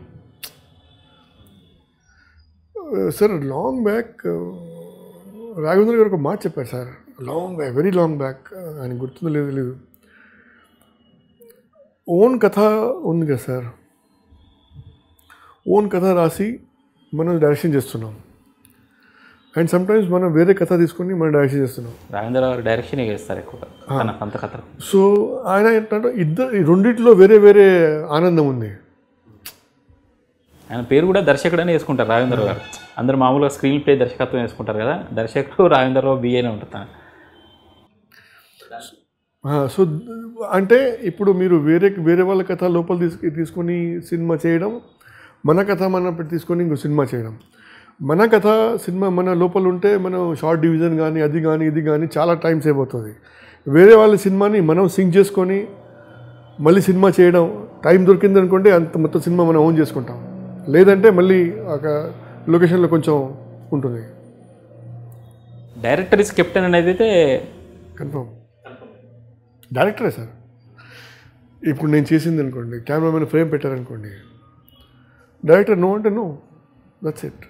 sir long back Raghavendra garu ఒక మాట చెప్పారు sir long back very long back ఆయన గుర్తుందో లేదు లేదు ఓన్ కథ ఉంది కదా సార్ ఓన్ కథ రాసి మనం డైరెక్షన్ చేస్తున్నాం అండ్ సమ్టైమ్స్ మనం వేరే కథ తీసుకొని మనం డైరెక్షన్ చేస్తున్నాం రాజేంద్ర గారు డైరెక్షన్ చేస్తారు ఎక్కువగా తన సొంత కథలు సో ఆయన ఏంటంటే ఇద్దరు ఈ రెండిట్లో వేరే వేరే ఆనందం ఉంది ఆయన పేరు కూడా దర్శకుడనే వేసుకుంటారు రాజేంద్ర గారు అందరూ మామూలుగా స్క్రీన్ ప్లే దర్శకత్వం వేసుకుంటారు కదా దర్శకుడు రాజేంద్రరావు బిఏనే ఉంటుంది సో అంటే ఇప్పుడు మీరు వేరే వేరే వాళ్ళ కథ లోపల తీసుకు తీసుకొని సినిమా చేయడం మన కథ మన పెట్టి తీసుకొని ఇంకో సినిమా చేయడం మన కథ సినిమా మన లోపల ఉంటే మనం షార్ట్ డివిజన్ కానీ అది కానీ ఇది కానీ చాలా టైం సేవ్ అవుతుంది వేరే వాళ్ళ సినిమాని మనం సింక్ చేసుకొని మళ్ళీ సినిమా చేయడం టైం దొరికింది అనుకుంటే అంత మొత్తం సినిమా మనం ఓన్ చేసుకుంటాం లేదంటే మళ్ళీ ఒక లొకేషన్లో కొంచెం ఉంటుంది డైరెక్టర్ ఇస్ కెప్టెన్ అనేది అయితే కన్ఫర్మ్ డైరెక్టరే సార్ ఇప్పుడు నేను చేసింది అనుకోండి కెమెరామెన్ ఫ్రేమ్ పెట్టారనుకోండి డైరెక్టర్ నో అంటే no that's it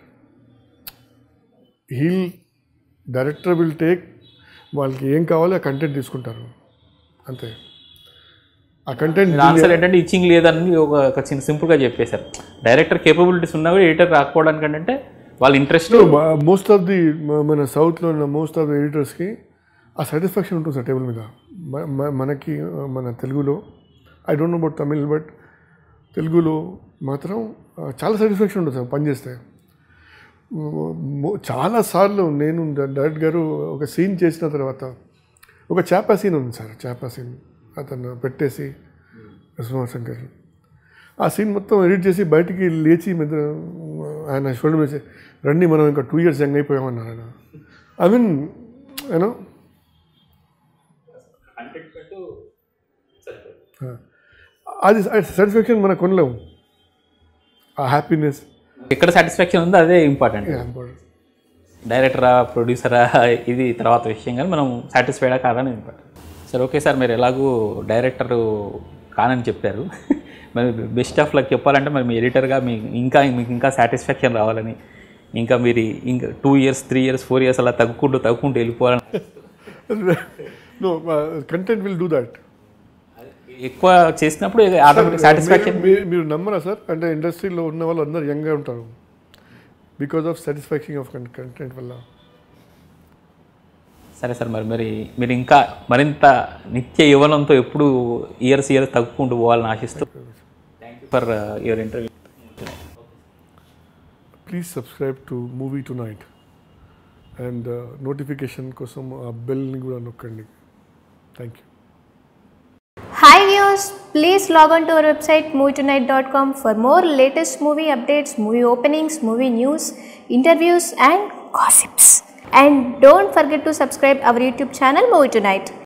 he'll director will take వాళ్ళకి ఏం కావాలో ఆ కంటెంట్ తీసుకుంటారు అంతే ఆ కంటెంట్ ఆన్సర్ ఏంటంటే ఇచ్చింగ్ లేదని ఒక ఒక చిన్న సింపుల్గా చెప్పేశారు డైరెక్టర్ కేపబిలిటీస్ ఉన్నా కూడా ఎడిటర్ రాకపోవడానికి అంటే వాళ్ళ ఇంట్రెస్ట్ మోస్ట్ ఆఫ్ ది మన సౌత్లో ఉన్న మోస్ట్ ఆఫ్ ది ఎడిటర్స్కి ఆ సాటిస్ఫాక్షన్ ఉంటుంది సార్ టేబుల్ మీద మ- మ- మనకి మన తెలుగులో I don't know about Tamil but తెలుగులో మాత్రం ఆ, చాలా సాటిస్ఫాక్షన్ ఉంటుంది సార్ పని చేస్తే చాలా సార్లు నేను డైరెక్ట్ గారు ఒక సీన్ చేసిన తర్వాత ఒక చేప సీన్ ఉంది సార్ చేప సీన్ అతను పెట్టేసి నరసింహ శంకర్ ఆ సీన్ మొత్తం ఎడిట్ చేసి బయటికి లేచి మీద ఆయన షోల్డర్ మీద చేసి, రండి మనం ఇంకా టూ ఇయర్స్ యంగ్ అయిపోయామన్నారు ఆయన ఐ మీన్ యూనో అది సాటిస్ఫాక్షన్ మనకు కొనలేము ఆ హ్యాపీనెస్ ఎక్కడ సాటిస్ఫాక్షన్ ఉందో అదే ఇంపార్టెంట్ డైరెక్టరా ప్రొడ్యూసరా ఇది తర్వాత విషయం కానీ మనం సాటిస్ఫైడా కాదని ఇంపార్టెంట్ సరే ఓకే సార్ మీరు ఎలాగూ డైరెక్టర్ కానని చెప్పారు మరి బెస్ట్ ఆఫ్ లక్ చెప్పాలంటే మరి మీ ఎడిటర్గా మీ ఇంకా మీకు ఇంకా సాటిస్ఫాక్షన్ రావాలని ఇంకా మీరు ఇంకా two years three years four years అలా తగ్గుకుంటూ తగ్గుకుంటూ వెళ్ళిపోవాలని no content will do that ఎక్కువ చేసినప్పుడు ఆటోమేటిక్ సాటిస్ఫాక్షన్ మీరు నమ్మరా సార్ అంటే ఇండస్ట్రీలో ఉన్న వాళ్ళు అందరూ యంగ్గా ఉంటారు because of satisfaction of content వల్ల సరే సార్ మరి మరి మీరు ఇంకా మరింత నిత్య యువనంతో ఎప్పుడు ఇయర్స్ ఇయర్స్ తగ్గుకుంటూ పోవాలని ఆశిస్తూ thank you for your interview please subscribe to movie tonight and notification కోసం ఆ బెల్ని కూడా నొక్కండి thank you Hi viewers, please log on to our website movietonight.com for more latest movie updates, movie openings, movie news, interviews and gossips. And don't forget to subscribe our YouTube channel Movie Tonight.